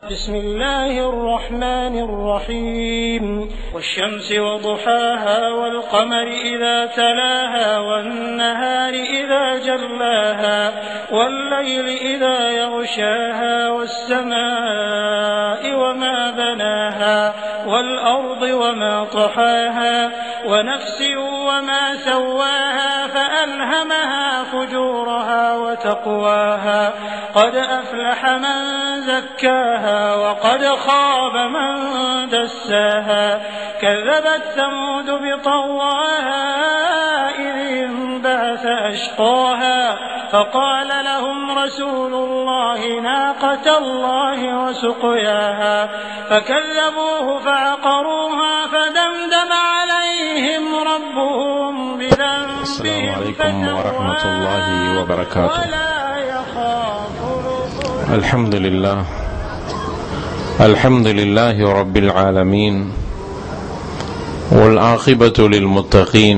بسم الله الرحمن الرحيم والشمس وضحاها والقمر إذا تلاها والنهار إذا جلاها والليل إذا يغشاها والسماء وما بناها والأرض وما طحاها ونفس وما سواها فألهمها فجورها وتقواها قد أفلح من زكاها وقد خاب من دساها كذبت ثمود بطواها إذ انبعث أشقاها فقال لهم رسول الله ناقة الله وسقياها فكذبوه فعقروها فدمدم عليهم ربهم بذنبهم السلام عليكم ورحمة الله وبركاته ولا يخاف الحمد لله الحمد لله رب العالمين والعاقبة للمتقين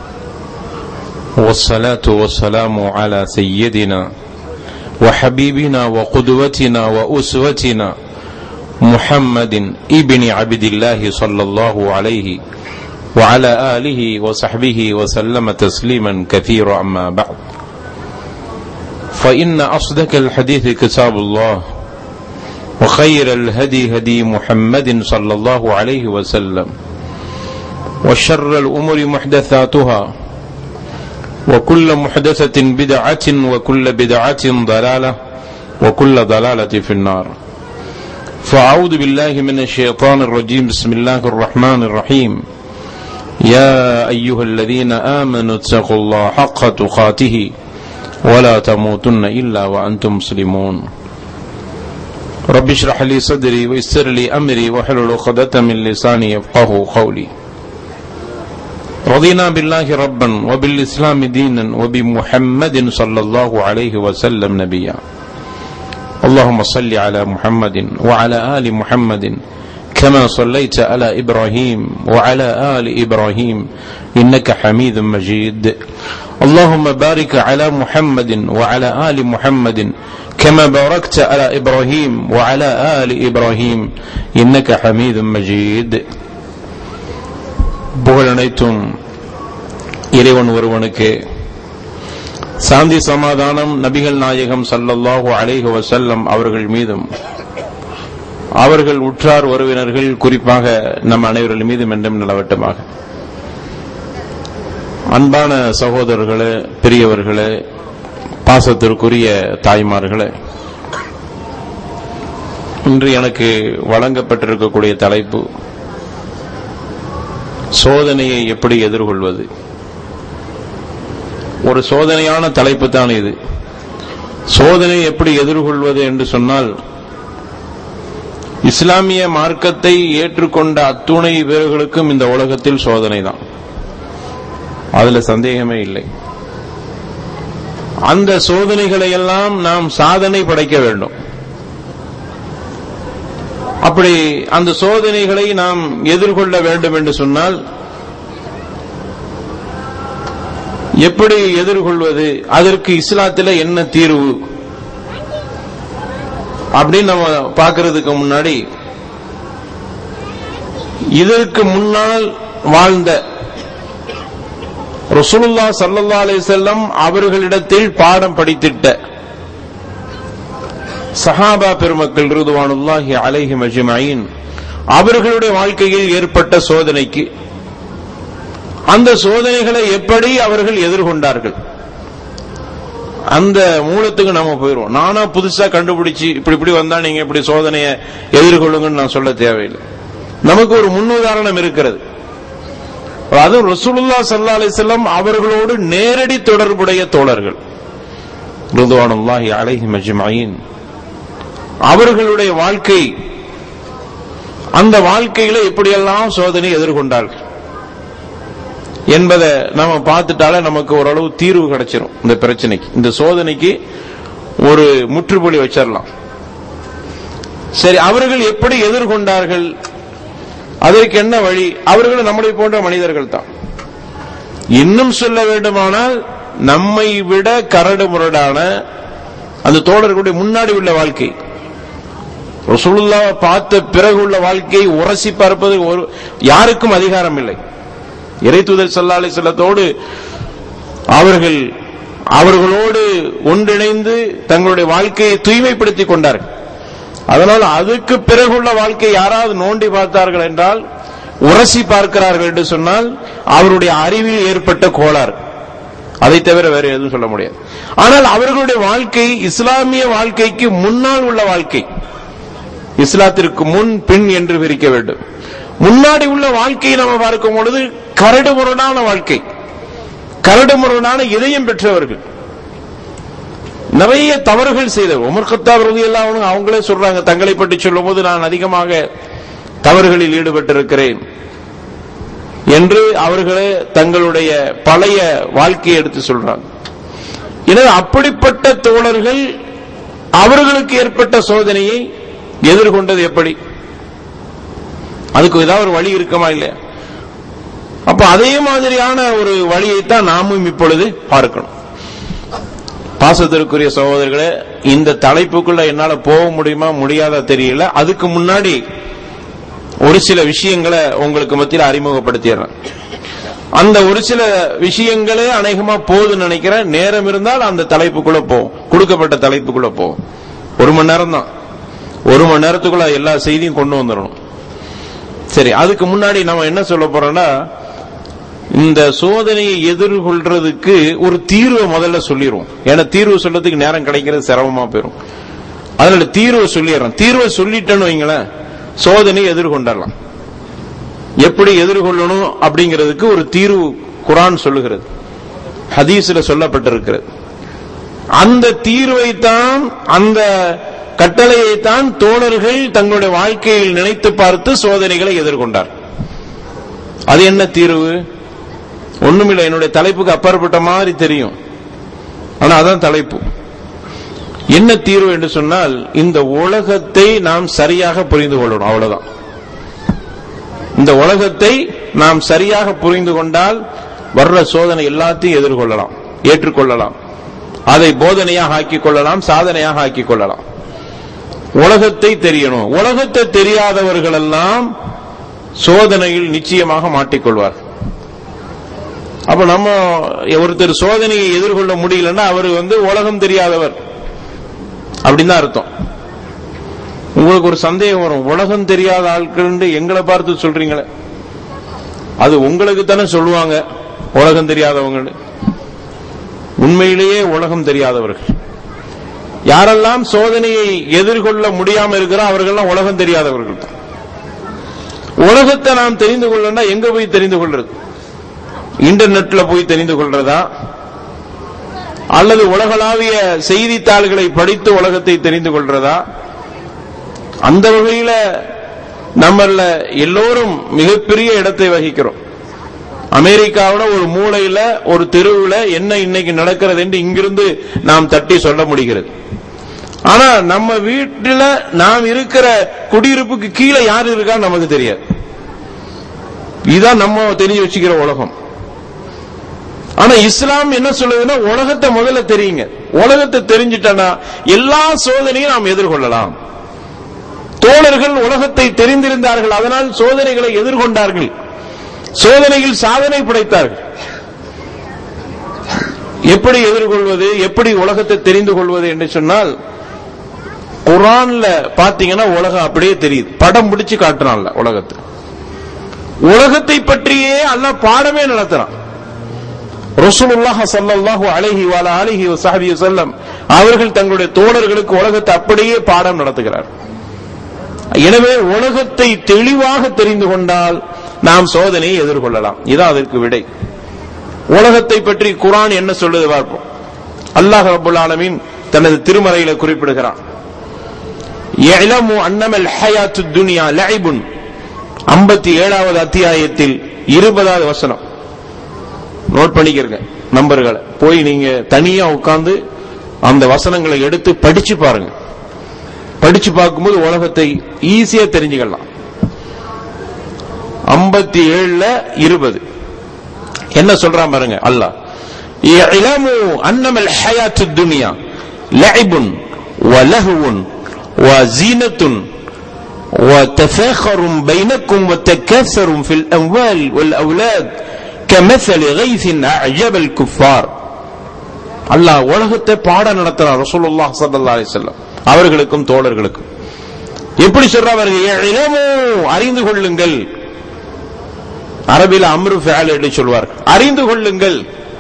والصلاة والسلام على سيدنا وحبيبنا وقدوتنا وأسوتنا محمد ابن عبد الله صلى الله عليه وعلى آله وصحبه وسلم تسليما كثيرا أما بعد فإن أصدق الحديث كتاب الله وخير الهدي هدي محمد صلى الله عليه وسلم وشر الأمور محدثاتها وكل محدثة بدعة وكل بدعة ضلالة وكل ضلالة في النار فأعوذ بالله من الشيطان الرجيم بسم الله الرحمن الرحيم يا أيها الذين آمنوا اتقوا الله حق تقاته ولا تموتن إلا وأنتم مسلمون رب اشرح لي صدري ويسر لي أمري واحلل عقدة من لساني يفقه قولي رضينا بالله ربا وبالإسلام دينا وبمحمد صلى الله عليه وسلم نبيا اللهم صل على محمد وعلى آل محمد كما صليت على إبراهيم وعلى آل إبراهيم إنك حميد مجيد اللهم بارك على محمد وعلى آل محمد كما باركت على إبراهيم وعلى آل إبراهيم إنك حميد مجيد புகழ் அனைத்தும் இறைவன் ஒருவனுக்கு சாந்தி சமாதானம் நபிகள் நாயகம் சல்லல்லாஹு அலைஹி வசல்லம் அவர்கள் மீதும் அவர்கள் உற்றார் உறவினர்கள் குறிப்பாக நம் அனைவர்கள் மீதும் என்றும் நிலவட்டமாக அன்பான சகோதரர்களே பெரியவர்களே பாசத்திற்குரிய தாய்மார்களே இன்று எனக்கு வழங்கப்பட்டிருக்கக்கூடிய தலைப்பு சோதனையை எப்படி எதிர்கொள்வது ஒரு சோதனையான தலைப்பு தான் இது சோதனை எப்படி எதிர்கொள்வது என்று சொன்னால் இஸ்லாமிய மார்க்கத்தை ஏற்றுக்கொண்ட அத்துணை பேர்களுக்கும் இந்த உலகத்தில் சோதனை தான் அதுல சந்தேகமே இல்லை அந்த சோதனைகளை எல்லாம் நாம் சாதனை படைக்க வேண்டும் அப்படி அந்த சோதனைகளை நாம் எதிர்கொள்ள வேண்டும் என்று சொன்னால் எப்படி எதிர்கொள்வது அதற்கு இஸ்லாத்தில் என்ன தீர்வு அப்படின்னு நம்ம பார்க்கறதுக்கு முன்னாடி இதற்கு முன்னால் வாழ்ந்த ரசூலுல்லா சல்லல்லா அலி செல்லம் அவர்களிடத்தில் பாடம் படித்திட்ட சஹாபா பெருமக்கள் ருதுவானுல்லாஹி அலைஹி மஜ்மயின் அவர்களுடைய வாழ்க்கையில் ஏற்பட்ட சோதனைக்கு அந்த சோதனைகளை எப்படி அவர்கள் எதிர்கொண்டார்கள் அந்த மூலத்துக்கு நாம போயிடுவோம் நானா புதுசா கண்டுபிடிச்சு இப்படி இப்படி வந்தா நீங்க இப்படி சோதனையை எதிர்கொள்ளுங்கன்னு நான் சொல்ல தேவையில்லை நமக்கு ஒரு முன்னுதாரணம் இருக்கிறது அதுவும் ரசூலுல்லா சல்லா அலிசல்லாம் அவர்களோடு நேரடி தொடர்புடைய தோழர்கள் ருதுவானுல்லாஹி அலைஹி மஜ்மயின் அவர்களுடைய வாழ்க்கை அந்த வாழ்க்கையில எப்படியெல்லாம் சோதனை எதிர்கொண்டார்கள் என்பதை நம்ம பார்த்துட்டாலே நமக்கு ஓரளவு தீர்வு கிடைச்சிரும் இந்த பிரச்சனைக்கு இந்த சோதனைக்கு ஒரு முற்றுப்புள்ளி வச்சிடலாம் சரி அவர்கள் எப்படி எதிர்கொண்டார்கள் அதற்கு என்ன வழி அவர்கள் நம்மளை போன்ற மனிதர்கள் தான் இன்னும் சொல்ல வேண்டுமானால் நம்மை விட கரடு முரடான அந்த தோழர்களுடைய முன்னாடி உள்ள வாழ்க்கை ரசூலுல்லாவை பார்த்த பிறகு உள்ள வாழ்க்கையை உரசி பார்ப்பது ஒரு யாருக்கும் அதிகாரம் இல்லை இறை தூதர் சல்லா அலி சொல்லத்தோடு அவர்கள் அவர்களோடு ஒன்றிணைந்து தங்களுடைய வாழ்க்கையை தூய்மைப்படுத்திக் கொண்டார்கள் அதனால் அதுக்கு பிறகுள்ள வாழ்க்கை யாராவது நோண்டி பார்த்தார்கள் என்றால் உரசி பார்க்கிறார்கள் என்று சொன்னால் அவருடைய அறிவில் ஏற்பட்ட கோளாறு அதை தவிர வேற எதுவும் சொல்ல முடியாது ஆனால் அவர்களுடைய வாழ்க்கை இஸ்லாமிய வாழ்க்கைக்கு முன்னால் உள்ள வாழ்க்கை இஸ்லாத்திற்கு முன் பின் என்று பிரிக்க வேண்டும் முன்னாடி உள்ள வாழ்க்கையை நம்ம பார்க்கும் பொழுது கரடுமுரடான வாழ்க்கை கரடுமுரடான இதயம் பெற்றவர்கள் நிறைய தவறுகள் செய்தவர் உமர் கத்தாப் ரவி எல்லாம் அவங்களே சொல்றாங்க தங்களை பற்றி சொல்லும் போது நான் அதிகமாக தவறுகளில் ஈடுபட்டிருக்கிறேன் என்று அவர்களே தங்களுடைய பழைய வாழ்க்கையை எடுத்து சொல்றாங்க எனவே அப்படிப்பட்ட தோழர்கள் அவர்களுக்கு ஏற்பட்ட சோதனையை எதிர்கொண்டது எப்படி அதுக்கு ஏதாவது ஒரு வழி இருக்குமா இல்லையா அப்ப அதே மாதிரியான ஒரு வழியைத்தான் நாமும் இப்பொழுது பார்க்கணும் பாசத்திற்குரிய சகோதரர்களே இந்த தலைப்புக்குள்ள என்னால போக முடியுமா முடியாதா தெரியல அதுக்கு முன்னாடி ஒரு சில விஷயங்களை உங்களுக்கு மத்தியில் அறிமுகப்படுத்திடுறேன் அந்த ஒரு சில விஷயங்களே அநேகமா போதுன்னு நினைக்கிறேன் நேரம் இருந்தால் அந்த தலைப்புக்குள்ள போகும் கொடுக்கப்பட்ட தலைப்புக்குள்ள போகும் ஒரு மணி நேரம் தான் ஒரு மணி நேரத்துக்குள்ள எல்லா செய்தியும் கொண்டு வந்துடணும் சரி அதுக்கு முன்னாடி நம்ம என்ன சொல்ல போறோம்னா இந்த சோதனையை எதிர்கொள்றதுக்கு ஒரு தீர்வை முதல்ல சொல்லிடுவோம் ஏன்னா தீர்வு சொல்றதுக்கு நேரம் கிடைக்கிறது சிரமமா போயிடும் அதனால தீர்வை சொல்லிடுறோம் தீர்வை சொல்லிட்டேன்னு வைங்களேன் சோதனையை எதிர்கொண்டரலாம் எப்படி எதிர்கொள்ளணும் அப்படிங்கிறதுக்கு ஒரு தீர்வு குரான் சொல்லுகிறது ஹதீஸ்ல சொல்லப்பட்டிருக்கிறது அந்த தீர்வை தான் அந்த கட்டளையை தான் தோழர்கள் தங்களுடைய வாழ்க்கையில் நினைத்து பார்த்து சோதனைகளை எதிர்கொண்டார் அது என்ன தீர்வு ஒண்ணுமில்லை என்னுடைய தலைப்புக்கு அப்பாற்பட்ட மாதிரி தெரியும் ஆனா அதான் தலைப்பு என்ன தீர்வு என்று சொன்னால் இந்த உலகத்தை நாம் சரியாக புரிந்து கொள்ளணும் அவ்வளவுதான் இந்த உலகத்தை நாம் சரியாக புரிந்து கொண்டால் வர்ற சோதனை எல்லாத்தையும் எதிர்கொள்ளலாம் ஏற்றுக்கொள்ளலாம் அதை போதனையாக ஆக்கிக் கொள்ளலாம் சாதனையாக ஆக்கிக் கொள்ளலாம் உலகத்தை தெரியணும் உலகத்தை தெரியாதவர்கள் எல்லாம் சோதனையில் நிச்சயமாக மாட்டிக்கொள்வார் அப்ப நம்ம ஒருத்தர் சோதனையை எதிர்கொள்ள முடியலன்னா அவர் வந்து உலகம் தெரியாதவர் அப்படின்னு தான் அர்த்தம் உங்களுக்கு ஒரு சந்தேகம் வரும் உலகம் தெரியாத ஆட்கள் எங்களை பார்த்து சொல்றீங்களே அது உங்களுக்கு தானே சொல்லுவாங்க உலகம் தெரியாதவங்க உண்மையிலேயே உலகம் தெரியாதவர்கள் யாரெல்லாம் சோதனையை எதிர்கொள்ள முடியாம இருக்கிறோம் அவர்கள்லாம் உலகம் தெரியாதவர்கள் தான் உலகத்தை நாம் தெரிந்து கொள்ளனா எங்க போய் தெரிந்து கொள்றது இன்டர்நெட்ல போய் தெரிந்து கொள்றதா அல்லது உலகளாவிய செய்தித்தாள்களை படித்து உலகத்தை தெரிந்து கொள்றதா அந்த வகையில நம்மள எல்லோரும் மிகப்பெரிய இடத்தை வகிக்கிறோம் அமெரிக்காவோட ஒரு மூலையில ஒரு தெருவில் என்ன இன்னைக்கு நடக்கிறது என்று இங்கிருந்து நாம் தட்டி சொல்ல முடிகிறது ஆனா நம்ம வீட்டுல நாம் இருக்கிற குடியிருப்புக்கு கீழே யார் இருக்கான்னு நமக்கு தெரியாது இதுதான் நம்ம தெரிஞ்சு வச்சுக்கிற உலகம் ஆனா இஸ்லாம் என்ன சொல்லுதுன்னா உலகத்தை முதல்ல தெரியுங்க உலகத்தை தெரிஞ்சிட்டனா எல்லா சோதனையும் நாம் எதிர்கொள்ளலாம் தோழர்கள் உலகத்தை தெரிந்திருந்தார்கள் அதனால் சோதனைகளை எதிர்கொண்டார்கள் சோதனையில் சாதனை படைத்தார்கள் எப்படி எதிர்கொள்வது எப்படி உலகத்தை தெரிந்து கொள்வது என்று சொன்னால் குரான்ல பாத்தீங்கன்னா உலகம் அப்படியே தெரியுது படம் பிடிச்சு காட்டுறான்ல உலகத்தை உலகத்தை பற்றியே அல்ல பாடமே நடத்துறான் ரசூலுல்லாஹ் ஸல்லல்லாஹு அலைஹி வல ஆலிஹி வஸஹபி வஸல்லம் அவர்கள் தங்களுடைய தோழர்களுக்கு உலகத்தை அப்படியே பாடம் நடத்துகிறார் எனவே உலகத்தை தெளிவாக தெரிந்து கொண்டால் நாம் சோதனையை எதிர்கொள்ளலாம் இதான் அதற்கு விடை உலகத்தை பற்றி குரான் என்ன சொல்லுது பார்ப்போம் அல்லாஹ் ரபுல் ஆலமீன் தனது திருமறையில குறிப்பிடுகிறான் அன்னமல் ஹயாத்து துனியா லஐபுன் ஐம்பத்தி ஏழாவது அத்தியாயத்தில் இருபதாவது வசனம் நோட் பண்ணிக்கிறங்க நம்பர்களை போய் நீங்க தனியா உட்கார்ந்து அந்த வசனங்களை எடுத்து படிச்சு பாருங்க படிச்சு பார்க்கும்போது உலகத்தை ஈஸியா தெரிஞ்சுக்கலாம் ஐம்பத்தி ஏழுல இருபது என்ன சொல்றான் பாருங்க அல்லாஹ் இலமு அன்னமல் ஹயாத்து துனியா லஐபுன் வலஹுன் வசீனத்துன் وتفاخر بينكم وتكاثر في الأموال والأولاد كمثل غيث أعجب الكفار அல்லாஹ் உலகத்தை பாட நடத்துறார் ரசூலுல்லாஹ் ஸல்லல்லாஹு அலைஹி வஸல்லம் அவர்களுக்கும் தோழர்களுக்கும் எப்படி சொல்றார்கள் இளமோ அறிந்து கொள்ளுங்கள் அரபில அம்ரு ஃபேல் என்று சொல்வார் அறிந்து கொள்ளுங்கள்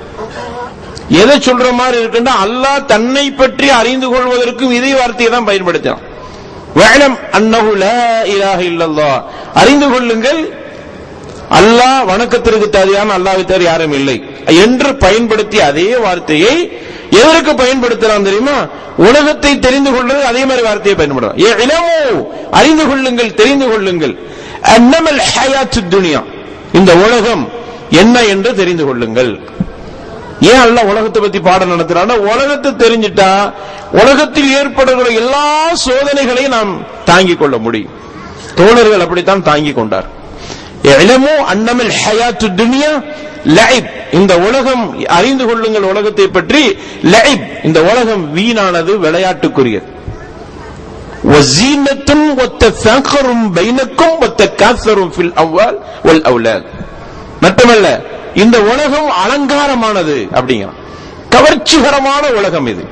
எதை சொல்ற மாதிரி இருக்குன்னா அல்லாஹ் தன்னை பற்றி அறிந்து கொள்வதற்கும் இதே வார்த்தையை தான் பயன்படுத்தினான் வஅலம் அன்னஹு லா இலாஹ இல்லல்லாஹ் அறிந்து கொள்ளுங்கள் அல்லாஹ் வணக்கத்திற்கு தகுதியான அல்லாஹ்வை தவிர யாரும் இல்லை என்று பயன்படுத்திய அதே வார்த்தையை எதற்கு பயன்படுத்தலாம் தெரியுமா உலகத்தை தெரிந்து கொள்வது அதே மாதிரி வார்த்தையை பயன்படுத்தலாம் ஏ இளமோ அறிந்து கொள்ளுங்கள் தெரிந்து கொள்ளுங்கள் அன்னமல் ஹயாத்து துனியா இந்த உலகம் என்ன என்று தெரிந்து கொள்ளுங்கள் ஏன் அல்ல உலகத்தை பத்தி பாடம் நடத்துறான்னா உலகத்தை தெரிஞ்சிட்டா உலகத்தில் ஏற்படுகிற எல்லா சோதனைகளையும் நாம் தாங்கிக் கொள்ள முடியும் தோழர்கள் அப்படித்தான் தாங்கிக் கொண்டார் இளமோ அன்னமில் ஹயாத்து துனியா லைப் இந்த உலகம் அறிந்து கொள்ளுங்கள் உலகத்தை பற்றி லைப் இந்த உலகம் வீணானது விளையாட்டுக்குரியது وزينة وتفاخر بينكم وتكاثر في الأموال والأولاد மட்டுமல்ல இந்த உலகம் அலங்காரமானது அப்படிங்கிறான் கவர்ச்சிகரமான உலகம் இது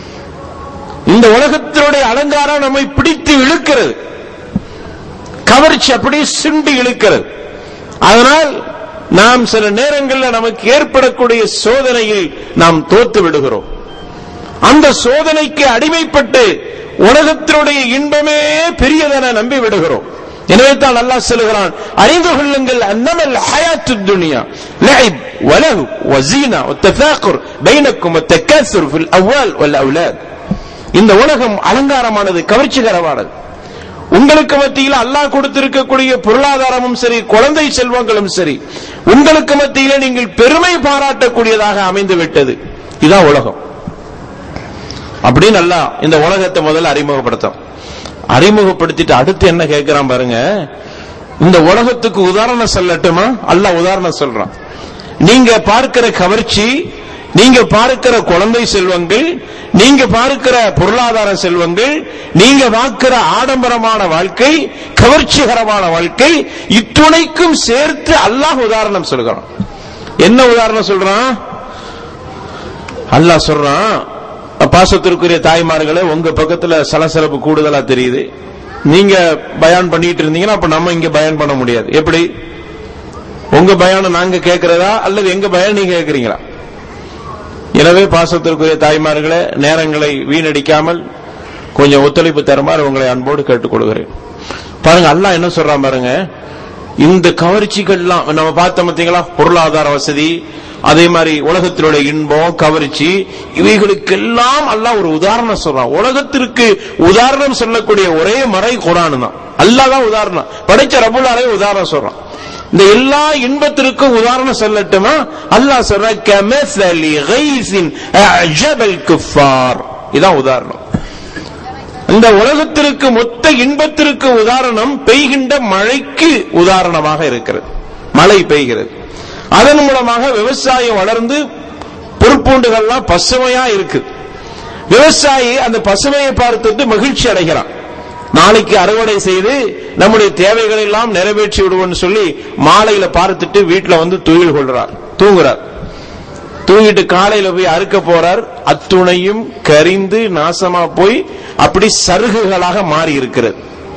இந்த உலகத்தினுடைய அலங்காரம் நம்மை பிடித்து இழுக்கிறது கவர்ச்சி அப்படியே சிண்டி இழுக்கிறது அதனால் நாம் சில நேரங்களில் நமக்கு ஏற்படக்கூடிய சோதனையில் நாம் தோத்து விடுகிறோம் அந்த சோதனைக்கு அடிமைப்பட்டு உலகத்தினுடைய இன்பமே பெரியதென நம்பி விடுகிறோம் எனவே தான் அல்லாஹ் சொல்லுகிறான் அறிந்து கொள்ளுங்கள் அன்னமல் ஹயாத்து துனியா லஐப் வலஹு வஸீனா வத்தஃபாக்குர் பைனக்கும் வத்தகாசுர் ஃபில் அவ்வால் வல் அவுலாத் இந்த உலகம் அலங்காரமானது கவர்ச்சிகரமானது உங்களுக்கு மத்தியில் அல்லாஹ் கொடுத்திருக்கக்கூடிய பொருளாதாரமும் சரி குழந்தை செல்வங்களும் சரி உங்களுக்கு மத்தியில நீங்கள் பெருமை பாராட்டக்கூடியதாக அமைந்து விட்டது இதான் உலகம் அப்படின்னு நல்லா இந்த உலகத்தை முதல்ல அறிமுகப்படுத்தும் அறிமுகப்படுத்திட்டு அடுத்து என்ன கேட்கிறான் பாருங்க இந்த உலகத்துக்கு உதாரணம் சொல்லட்டுமா அல்ல உதாரணம் சொல்றான் நீங்க பார்க்கிற கவர்ச்சி நீங்க பார்க்கிற குழந்தை செல்வங்கள் நீங்க பார்க்கிற பொருளாதார செல்வங்கள் நீங்க பார்க்கிற ஆடம்பரமான வாழ்க்கை கவர்ச்சிகரமான வாழ்க்கை இத்துணைக்கும் சேர்த்து அல்லாஹ் உதாரணம் சொல்கிறான் என்ன உதாரணம் சொல்றான் அல்லாஹ் சொல்றான் பாசத்திற்குரிய தாய்மார்களே உங்க பக்கத்துல சலசலப்பு கூடுதலா தெரியுது நீங்க பயான் பண்ணிட்டு இருந்தீங்கன்னா அப்ப நம்ம இங்க பயான் பண்ண முடியாது எப்படி உங்க பயானம் நாங்க கேட்கிறதா அல்லது எங்க பயான் நீங்க கேட்கறீங்களா எனவே பாசத்திற்குரிய தாய்மார்களே நேரங்களை வீணடிக்காமல் கொஞ்சம் ஒத்துழைப்பு தருமாறு உங்களை அன்போடு கேட்டுக்கொள்கிறேன் பாருங்க அல்லாஹ் என்ன சொல்றான் பாருங்க இந்த கவர்ச்சிகள்லாம் நம்ம பார்த்த பார்த்தீங்களா பொருளாதார வசதி அதே மாதிரி உலகத்தினுடைய இன்பம் கவர்ச்சி இவைகளுக்கெல்லாம் அல்லாஹ் ஒரு உதாரணம் சொல்றான் உலகத்திற்கு உதாரணம் சொல்லக்கூடிய ஒரே மறை குரான் தான் அல்லாஹ் தான் உதாரணம் படைச்ச ரபுல்லாலே உதாரணம் சொல்றான் இந்த எல்லா இன்பத்திற்கும் உதாரணம் சொல்லட்டுமா அல்லாஹ் சொல்ற கமசலி கைசின் அஜபல் குஃபார் இதான் உதாரணம் இந்த உலகத்திற்கு மொத்த இன்பத்திற்கு உதாரணம் பெய்கின்ற மழைக்கு உதாரணமாக இருக்கிறது மழை பெய்கிறது அதன் மூலமாக விவசாயம் வளர்ந்து பொறுப்பூண்டுகள்லாம் பசுமையா இருக்கு விவசாயி அந்த பசுமையை பார்த்துட்டு மகிழ்ச்சி அடைகிறான் நாளைக்கு அறுவடை செய்து நம்முடைய தேவைகளை எல்லாம் நிறைவேற்றி விடுவோம்னு சொல்லி மாலையில பார்த்துட்டு வீட்டுல வந்து துயில் கொள்றார் தூங்குறார் தூங்கிட்டு காலையில போய் அறுக்க போறார் அத்துணையும் கரிந்து நாசமா போய் அப்படி சருகுகளாக மாறி இருக்கிறது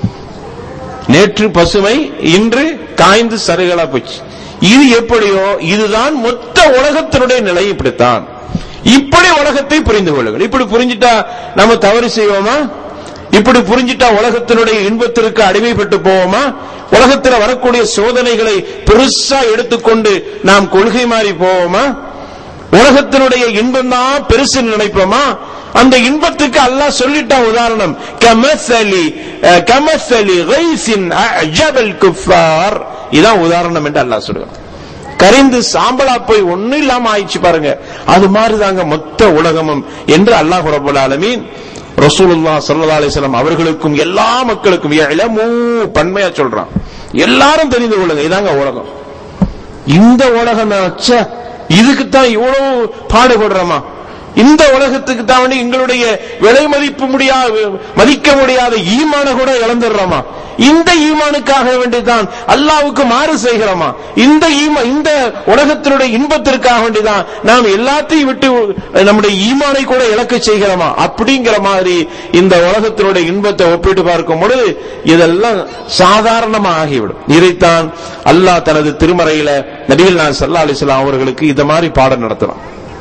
நேற்று பசுமை இன்று காய்ந்து சருகளா போச்சு இது எப்படியோ இதுதான் மொத்த உலகத்தினுடைய நிலை இப்படித்தான் இப்படி உலகத்தை புரிந்து கொள்ளுங்கள் இப்படி புரிஞ்சிட்டா நம்ம தவறு செய்வோமா இப்படி புரிஞ்சிட்டா உலகத்தினுடைய இன்பத்திற்கு அடிமைப்பட்டு போவோமா உலகத்தில் வரக்கூடிய சோதனைகளை பெருசா எடுத்துக்கொண்டு நாம் கொள்கை மாறி போவோமா உலகத்தினுடைய இன்பம் தான் பெருசு நினைப்போமா அந்த இன்பத்துக்கு அல்லாஹ் சொல்லிட்டா உதாரணம் கமசலி கமசலி கைசின் அஜபல் குஃபார் இதான் உதாரணம் என்று அல்லாஹ் சொல்லுவான் கரிந்து சாம்பலா போய் ஒண்ணு இல்லாம ஆயிடுச்சு பாருங்க அது மாதிரி தாங்க மொத்த உலகமும் என்று அல்லாஹ் ரபுல் ஆலமீன் ரசூலுல்லா சல்லா அலிஸ்லாம் அவர்களுக்கும் எல்லா மக்களுக்கும் இளமூ பன்மையா சொல்றான் எல்லாரும் தெரிந்து கொள்ளுங்க இதாங்க உலகம் இந்த உலகம் ச்சே, இதுக்குத்தான் இவ்வளவு பாடுபடுறோமா இந்த உலகத்துக்கு தான் வேண்டி எங்களுடைய விலை மதிப்பு முடியாத மதிக்க முடியாத ஈமான கூட இழந்துடுறோமா இந்த ஈமானுக்காக வேண்டிதான் அல்லாவுக்கு மாறு செய்கிறோமா இந்த ஈமா இந்த உலகத்தினுடைய இன்பத்திற்காக வேண்டிதான் நாம் எல்லாத்தையும் விட்டு நம்முடைய ஈமானை கூட இழக்க செய்கிறோமா அப்படிங்கிற மாதிரி இந்த உலகத்தினுடைய இன்பத்தை ஒப்பிட்டு பார்க்கும் பொழுது இதெல்லாம் சாதாரணமா ஆகிவிடும் இதைத்தான் அல்லாஹ் தனது திருமறையில நபிகள் நான் சல்லா அலிஸ்லாம் அவர்களுக்கு இந்த மாதிரி பாடம் நடத்தலாம்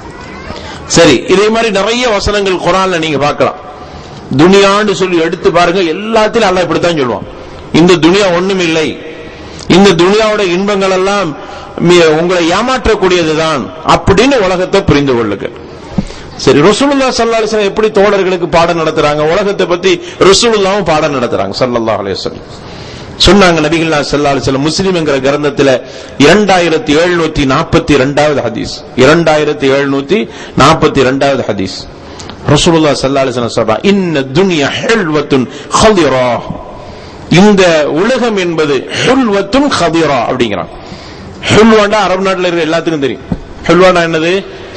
சரி இதே மாதிரி நிறைய வசனங்கள் குரான்ல நீங்க பார்க்கலாம் துனியான்னு சொல்லி எடுத்து பாருங்க எல்லாத்திலும் அல்லாஹ் இப்படித்தான் சொல்லுவான் இந்த துனியா ஒண்ணும் இல்லை இந்த துனியாவோட இன்பங்கள் எல்லாம் மி- உங்களை ஏமாற்றக்கூடியதுதான் அப்படின்னு உலகத்தை புரிந்து கொள்ளுங்கள் சரி ரசூலுல்லா ஸல்லல்லாஹு அலைஹி வஸல்லம் எப்படி தோழர்களுக்கு பாடம் நடத்துறாங்க உலகத்தை பத்தி ரசூலுல்லாவும் பாடம் நடத்துறாங்க ஸல்லல்லாஹு அலைஹி வஸல்லம் சொன்னாங்க நபிகள் ஸல்லல்லாஹு அலைஹி வஸல்லம் முஸ்லிம் என்கிற கிரந்தத்துல இரண்டாயிரத்தி எழுநூத்தி நாற்பத்தி ரெண்டாவது ஹதீஸ் இரண்டாயிரத்தி எழுநூத்தி நாற்பத்தி ரெண்டாவது ஹதீஸ் ரசூலுல்லா ஸல்லல்லாஹு அலைஹி வஸல்லம் சொல்றாங்க இன்ன துன்யா ஹில்வத்துன் ஹதிரா இந்த உலகம் என்பது ஹுல்வத்துன் ஹதிரா அப்படிங்கிறான் ஹுல்வாண்டா அரபு நாட்டுல இருக்கிற எல்லாத்துக்கும் தெரியும் ஹுல்வாண்டா என்னது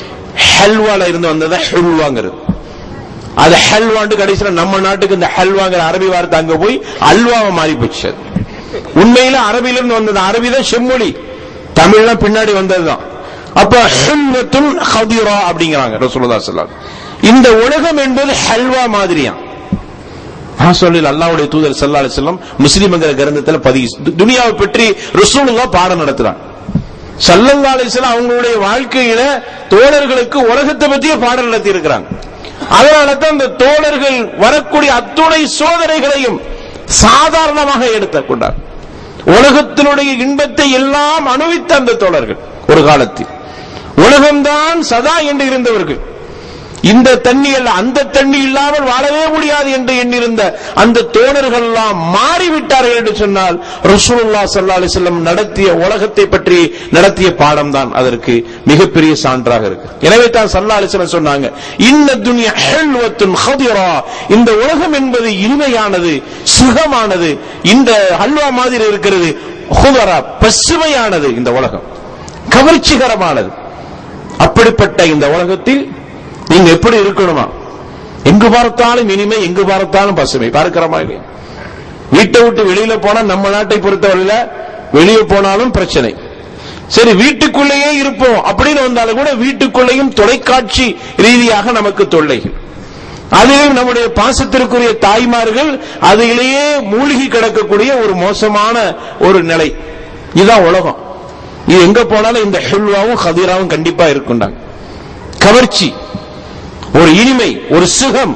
ஹல்வால இருந்து வந்ததா ஹுல்வாங்கிறது அது ஹல்வாண்டு கடைசியில நம்ம நாட்டுக்கு இந்த ஹல்வாங்கிற அரபி வார்த்தை அங்க போய் அல்வாவை மாறி போச்சு அது. உண்மையில அரபியில இருந்து வந்தது அரபி தான் செம்மொழி தமிழ்லாம் பின்னாடி வந்ததுதான் அப்ப ஹுல்வத்துன் ஹதிரா அப்படிங்கிறாங்க ரசூலுல்லாஹி ஸல்லல்லாஹு அலைஹி வஸல்லம். இந்த உலகம் என்பது ஹல்வா மாதிரியா நான் சொல்லல அல்லாஹ்வுடைய தூதர் ஸல்லல்லாஹு அலைஹி வஸல்லம் முஸ்லிம்ங்கிற கிரந்தத்துல பதிவு து- துனியாவை பற்றி ரசூலுல்லாஹ் பாடம் நடத்துறாங்க ஸல்லல்லாஹு அலைஹி வஸல்லம் அவங்களுடைய வாழ்க்கையில தோழர்களுக்கு உலகத்தை பற்றிய பாடம் நடத்தி இருக்கிறாங்க அதனால தான் இந்த தோழர்கள் வரக்கூடிய அத்துணை சோதனைகளையும் சாதாரணமாக எடுத்துக்கொண்டார் உலகத்தினுடைய இன்பத்தை எல்லாம் அனுபவித்த அந்த தோழர்கள் ஒரு காலத்தில் உலகம்தான் சதா என்று இருந்தவர்கள் இந்த தண்ணி அல்ல அந்த தண்ணி இல்லாமல் வாழவே முடியாது என்று எண்ணிருந்த அந்த தோழர்கள் எல்லாம் மாறிவிட்டார்கள் என்று சொன்னால் ரசூலுல்லாஹ் ஸல்லல்லாஹு அலைஹி வஸல்லம் நடத்திய உலகத்தை பற்றி நடத்திய பாடம் தான் அதற்கு மிகப்பெரிய சான்றாக இருக்கு எனவே தான் ஸல்லல்லாஹு அலைஹி வஸல்லம் சொன்னாங்க இன்ன துன்யா ஹல்வத்துன் ஹதிரா இந்த உலகம் என்பது இனிமையானது சுகமானது இந்த ஹல்வா மாதிரி இருக்கிறது ஹுதரா பசுமையானது இந்த உலகம் கவர்ச்சிகரமானது அப்படிப்பட்ட இந்த உலகத்தில் நீங்க எப்படி இருக்கணுமா எங்கு பார்த்தாலும் இனிமை எங்கு பார்த்தாலும் பசுமை பார்க்கிறோமா இல்லையா வீட்டை விட்டு வெளியில போனா நம்ம நாட்டை பொறுத்தவரையில வெளியே போனாலும் பிரச்சனை சரி வீட்டுக்குள்ளேயே இருப்போம் அப்படின்னு வந்தாலும் கூட வீட்டுக்குள்ளேயும் தொலைக்காட்சி ரீதியாக நமக்கு தொல்லைகள் அதிலும் நம்முடைய பாசத்திற்குரிய தாய்மார்கள் அதிலேயே மூழ்கி கிடக்கக்கூடிய ஒரு மோசமான ஒரு நிலை இதுதான் உலகம் இது எங்க போனாலும் இந்த ஹெல்வாவும் ஹதீராவும் கண்டிப்பா இருக்குண்டாங்க கவர்ச்சி ஒரு இனிமை ஒரு சுகம்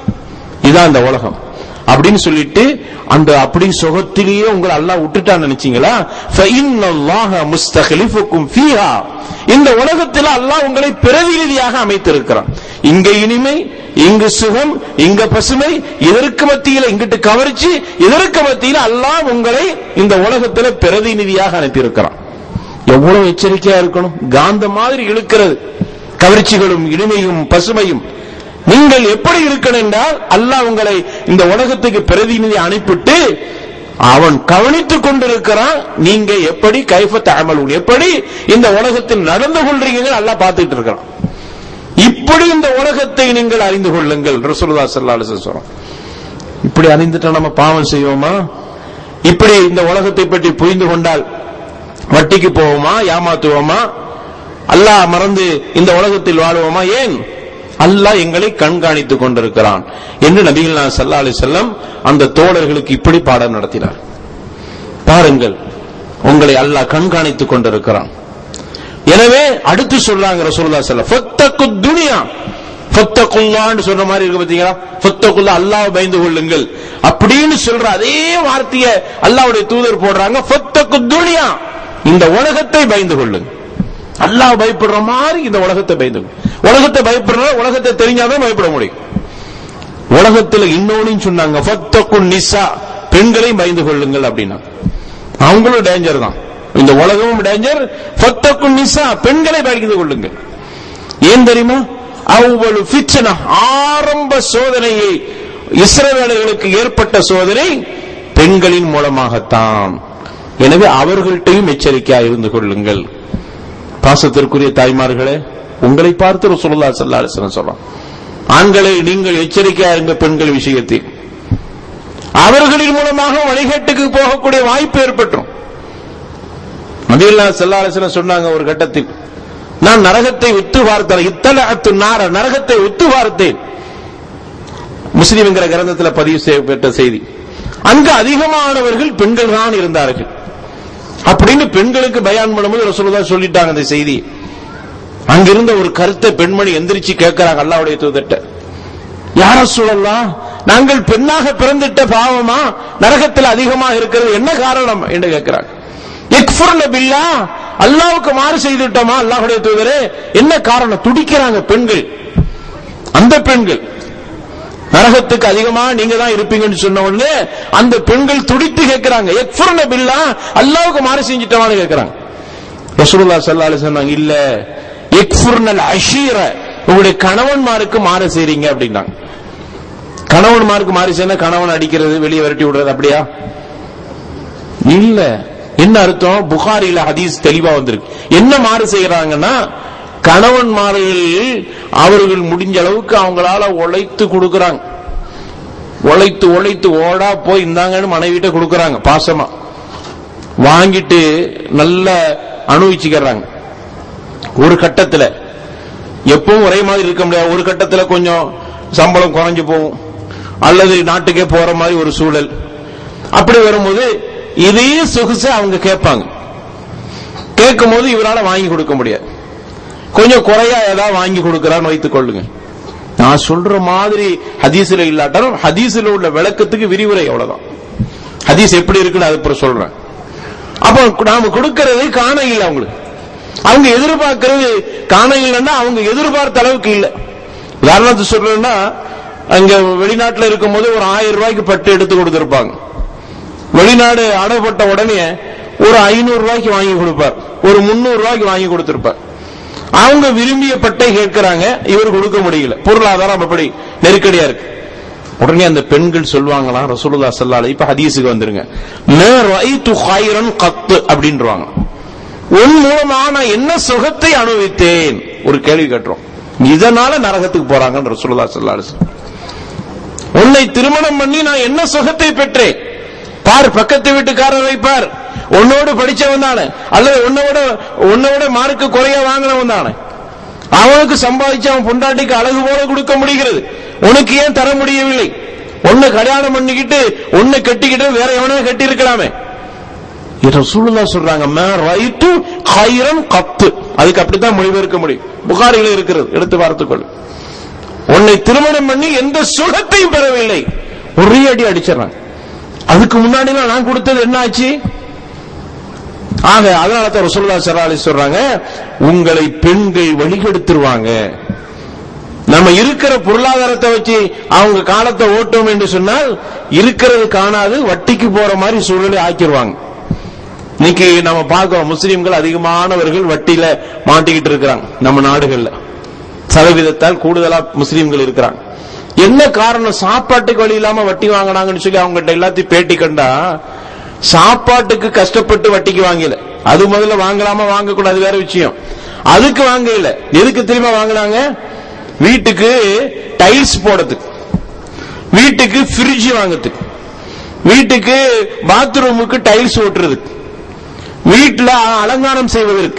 இதான் இந்த உலகம் அப்படின்னு சொல்லிட்டு அந்த அப்படி சுகத்திலேயே உங்களை அல்லாஹ் விட்டுட்டான்னு நினைச்சீங்களா فَإِنَّ اللَّهَ مُسْتَخْلِفُكُمْ فِيهَا இந்த உலகத்தில் அல்லாஹ் உங்களை பிரதிநிதியாக அமைத்திருக்கிறான் இங்க இனிமை இங்கு சுகம் இங்க பசுமை இதற்கு மத்தியில இங்கிட்டு கவர்ச்சி இதற்கு மத்தியில அல்லாஹ் உங்களை இந்த உலகத்துல பிரதிநிதியாக அனுப்பியிருக்கிறான் எவ்வளவு எச்சரிக்கையா இருக்கணும் காந்த மாதிரி இழுக்கிறது கவர்ச்சிகளும் இனிமையும் பசுமையும் நீங்கள் எப்படி இருக்கணும் என்றால் அல்லாஹ் உங்களை இந்த உலகத்துக்கு பிரதிநிதி அனுப்பிட்டு அவன் கவனித்துக் கொண்டிருக்கிறான் நீங்க எப்படி கைஃபத் அமலும் எப்படி இந்த உலகத்தில் நடந்து கொள்றீங்க அல்லாஹ் பார்த்துட்டு இருக்கிறான் இப்படி இந்த உலகத்தை நீங்கள் அறிந்து கொள்ளுங்கள் ரசூலுல்லாஹி ஸல்லல்லாஹு அலைஹி வஸல்லம் இப்படி அறிந்துட்டா நம்ம பாவம் செய்வோமா இப்படி இந்த உலகத்தை பற்றி புரிந்து கொண்டால் வட்டிக்கு போவோமா ஏமாத்துவோமா அல்லாஹ் மறந்து இந்த உலகத்தில் வாழுவோமா ஏன் அல்லாஹ் எங்களை கண்காணித்துக் கொண்டிருக்கிறான் என்று நபிகள் நான் சல்லா அலி செல்லம் அந்த தோழர்களுக்கு இப்படி பாடம் நடத்தினார் பாருங்கள் உங்களை அல்லாஹ் கண்காணித்துக் கொண்டிருக்கிறான் எனவே அடுத்து சொல்றாங்க ரசூலுல்லாஹி ஸல்லல்லாஹு அலைஹி வஸல்லம் துனியா ஃபத்தகுல்லான்னு சொல்ற மாதிரி இருக்கு பாத்தீங்களா ஃபத்தகுல்லா அல்லாஹ் பயந்து கொள்ளுங்கள் அப்படின்னு சொல்ற அதே வார்த்தையை அல்லாஹ்வுடைய தூதர் போடுறாங்க ஃபத்தகு துனியா இந்த உலகத்தை பயந்து கொள்ளுங்க அல்லாஹ் பயப்படுற மாதிரி இந்த உலகத்தை பயந்து கொள்ளுங்க. உலகத்தை பயப்படுற உலகத்தை தெரிஞ்சாதான் பயப்பட முடியும் உலகத்துல இன்னொன்னு சொன்னாங்க ஃபத்தகு நிசா பெண்களையும் பயந்து கொள்ளுங்கள் அப்படின்னா அவங்களும் டேஞ்சர் தான் இந்த உலகமும் டேஞ்சர் ஃபத்தகு நிசா பெண்களை பயந்து கொள்ளுங்கள் ஏன் தெரியுமா அவ்வளவு ஃபிச்சனா ஆரம்ப சோதனையை இஸ்ரவேலர்களுக்கு ஏற்பட்ட சோதனை பெண்களின் மூலமாகத்தான் எனவே அவர்கள்ட்டையும் எச்சரிக்கையா இருந்து கொள்ளுங்கள் பாசத்திற்குரிய தாய்மார்களே உங்களை பார்த்து ரசூலுல்லாஹி ஸல்லல்லாஹு அலைஹி வஸல்லம் சொல்றான் ஆண்களை நீங்கள் எச்சரிக்கையா இருங்க பெண்கள் விஷயத்தில் அவர்களின் மூலமாக வழிகேட்டுக்கு போகக்கூடிய வாய்ப்பு ஏற்பட்டுரும் நபியுல்லா ஸல்லல்லாஹு அலைஹி வஸல்லம் சொன்னாங்க ஒரு கட்டத்தில் நான் நரகத்தை உத்து பார்த்தேன் இத்தல அத்து நார நரகத்தை உத்து பார்த்தேன் முஸ்லிம் என்கிற கிரந்தத்தில் பதிவு செய்யப்பட்ட செய்தி அங்கு அதிகமானவர்கள் பெண்கள் தான் இருந்தார்கள் அப்படின்னு பெண்களுக்கு பயான் பண்ணும்போது ரசூலுல்லாஹ் சொல்லிட்டாங்க அந்த செய்தி அங்கிருந்த ஒரு கருத்தை பெண்மணி எந்திரிச்சு கேட்கிறாங்க அல்லாவுடைய தூதட்ட யார சொல்லலாம் நாங்கள் பெண்ணாக பிறந்திட்ட பாவமா நரகத்தில் அதிகமா இருக்கிறது என்ன காரணம் என்று கேட்கிறாங்க எக்ஃபுர்ன பில்லா அல்லாவுக்கு மாறு செய்துட்டோமா அல்லாஹுடைய தூதரே என்ன காரணம் துடிக்கிறாங்க பெண்கள் அந்த பெண்கள் நரகத்துக்கு அதிகமா நீங்க தான் இருப்பீங்கன்னு சொன்ன உடனே அந்த பெண்கள் துடித்து கேட்கிறாங்க எக்ஃபுர்ன பில்லா அல்லாவுக்கு மாறு செஞ்சிட்டோமான்னு கேட்கிறாங்க ரசூலுல்லாஹி ஸல்லல்லாஹு அலைஹி சொன்னாங்க இல்ல எக்ஃபுர்னல் அஷீர உங்களுடைய கணவன்மாருக்கு மாறு செய்றீங்க அப்படின்னாங்க கணவன்மாருக்கு மாறு செய்யணும் கணவன் அடிக்கிறது வெளியே விரட்டி விடுறது அப்படியா இல்ல என்ன அர்த்தம் புகாரில ஹதீஸ் தெளிவா வந்திருக்கு என்ன மாறு செய்யறாங்கன்னா கணவன்மார்கள் அவர்கள் முடிஞ்ச அளவுக்கு அவங்களால உழைத்து கொடுக்கறாங்க உழைத்து உழைத்து ஓடா போய் இந்தாங்கன்னு மனைவிட்ட கொடுக்கறாங்க பாசமா வாங்கிட்டு நல்ல அனுபவிச்சுக்கிறாங்க ஒரு கட்டத்துல எப்பவும் ஒரே மாதிரி இருக்க முடியாது ஒரு கட்டத்துல கொஞ்சம் சம்பளம் குறைஞ்சு போகும் அல்லது நாட்டுக்கே போற மாதிரி ஒரு சூழல் அப்படி வரும்போது இதே சொகுச அவங்க கேட்பாங்க கேட்கும் போது இவரால வாங்கி கொடுக்க முடியாது கொஞ்சம் குறையா ஏதாவது வாங்கி கொடுக்கறான்னு வைத்துக் கொள்ளுங்க நான் சொல்ற மாதிரி ஹதீஸ்ல இல்லாட்டாலும் ஹதீஸ்ல உள்ள விளக்கத்துக்கு விரிவுரை அவ்வளவுதான் ஹதீஸ் எப்படி இருக்குன்னு அது அப்புறம் சொல்றேன் அப்ப நாம கொடுக்கறது காண இல்லை அவங்களுக்கு அவங்க எதிர்பார்க்கிறது காண இல்லைன்னா அவங்க எதிர்பார்த்த அளவுக்கு இல்லை உதாரணத்துக்கு சொல்றேன்னா அங்க வெளிநாட்டுல இருக்கும் போது ஒரு ஆயிரம் ரூபாய்க்கு பட்டு எடுத்து கொடுத்திருப்பாங்க வெளிநாடு அடப்பட்ட உடனே ஒரு ஐநூறு ரூபாய்க்கு வாங்கி கொடுப்பார் ஒரு முன்னூறு ரூபாய்க்கு வாங்கி கொடுத்திருப்பார் அவங்க விரும்பிய பட்டை கேட்கிறாங்க இவர் கொடுக்க முடியல பொருளாதாரம் அப்படி நெருக்கடியா இருக்கு உடனே அந்த பெண்கள் சொல்லுவாங்களாம் ரசூலுல்லா ஸல்லல்லாஹு இப்ப ஹதீஸுக்கு வந்துருங்க மா ரஐது ஹைரன் கத்து அப்படின்றாங்க உன் மூலமா நான் என்ன சுகத்தை அனுபவித்தேன் ஒரு கேள்வி கேட்டுறோம் இதனால நரகத்துக்கு போறாங்கன்னு ரசூலுல்லா ஸல்லல்லாஹு அலைஹி வஸல்லம் உன்னை திருமணம் பண்ணி நான் என்ன சுகத்தை பெற்றேன் பார் பக்கத்து வீட்டுக்காரர் வைப்பார் உன்னோடு படிச்சவன் தானே அல்லது உன்னோட உன்னோட மார்க்கு குறைய வாங்கினவன் தானே அவனுக்கு சம்பாதிச்சு அவன் பொண்டாட்டிக்கு அழகு போல கொடுக்க முடிகிறது உனக்கு ஏன் தர முடியவில்லை உன்னை கல்யாணம் பண்ணிக்கிட்டு உன்னை கட்டிக்கிட்டு வேற எவனோ கட்டி இருக்கலாமே ரசூலுல்லா சொல்றாங்க மா ரைட்டு ஹைரன் கத்து அதுக்கு அப்படித்தான் மொழிபெயர்க்க முடியும் புகாரில இருக்கிறது எடுத்து பார்த்துக்கொள் உன்னை திருமணம் பண்ணி எந்த சுகத்தையும் பெறவில்லை ஒரே அடி அடிச்சிடறாங்க அதுக்கு முன்னாடி நான் கொடுத்தது என்ன ஆச்சு ஆக அதனால தான் ரசூலுல்லாஹி ஸல்லல்லாஹு அலைஹி சொல்றாங்க உங்களை பெண்கள் வழிகெடுத்துருவாங்க நம்ம இருக்கிற பொருளாதாரத்தை வச்சு அவங்க காலத்தை ஓட்டும் என்று சொன்னால் இருக்கிறது காணாது வட்டிக்கு போற மாதிரி சூழலை ஆக்கிடுவாங்க இன்னைக்கு நம்ம பார்க்கிறோம் முஸ்லிம்கள் அதிகமானவர்கள் வட்டியில மாட்டிக்கிட்டு இருக்கிறாங்க நம்ம நாடுகள்ல சதவீதத்தால் கூடுதலா முஸ்லிம்கள் இருக்கிறாங்க என்ன காரணம் சாப்பாட்டுக்கு வழி இல்லாம வட்டி வாங்கினாங்கன்னு சொல்லி அவங்ககிட்ட எல்லாத்தையும் பேட்டி கண்டா சாப்பாட்டுக்கு கஷ்டப்பட்டு வட்டிக்கு வாங்கல அது முதல்ல வாங்கலாமா வாங்கக்கூடாது வேற விஷயம் அதுக்கு வாங்கல எதுக்கு திரும்ப வாங்கினாங்க வீட்டுக்கு டைல்ஸ் போடுறதுக்கு வீட்டுக்கு ஃப்ரிட்ஜ் வாங்குறதுக்கு வீட்டுக்கு பாத்ரூமுக்கு டைல்ஸ் ஓட்டுறதுக்கு வீட்டுல அலங்காரம் செய்வதற்கு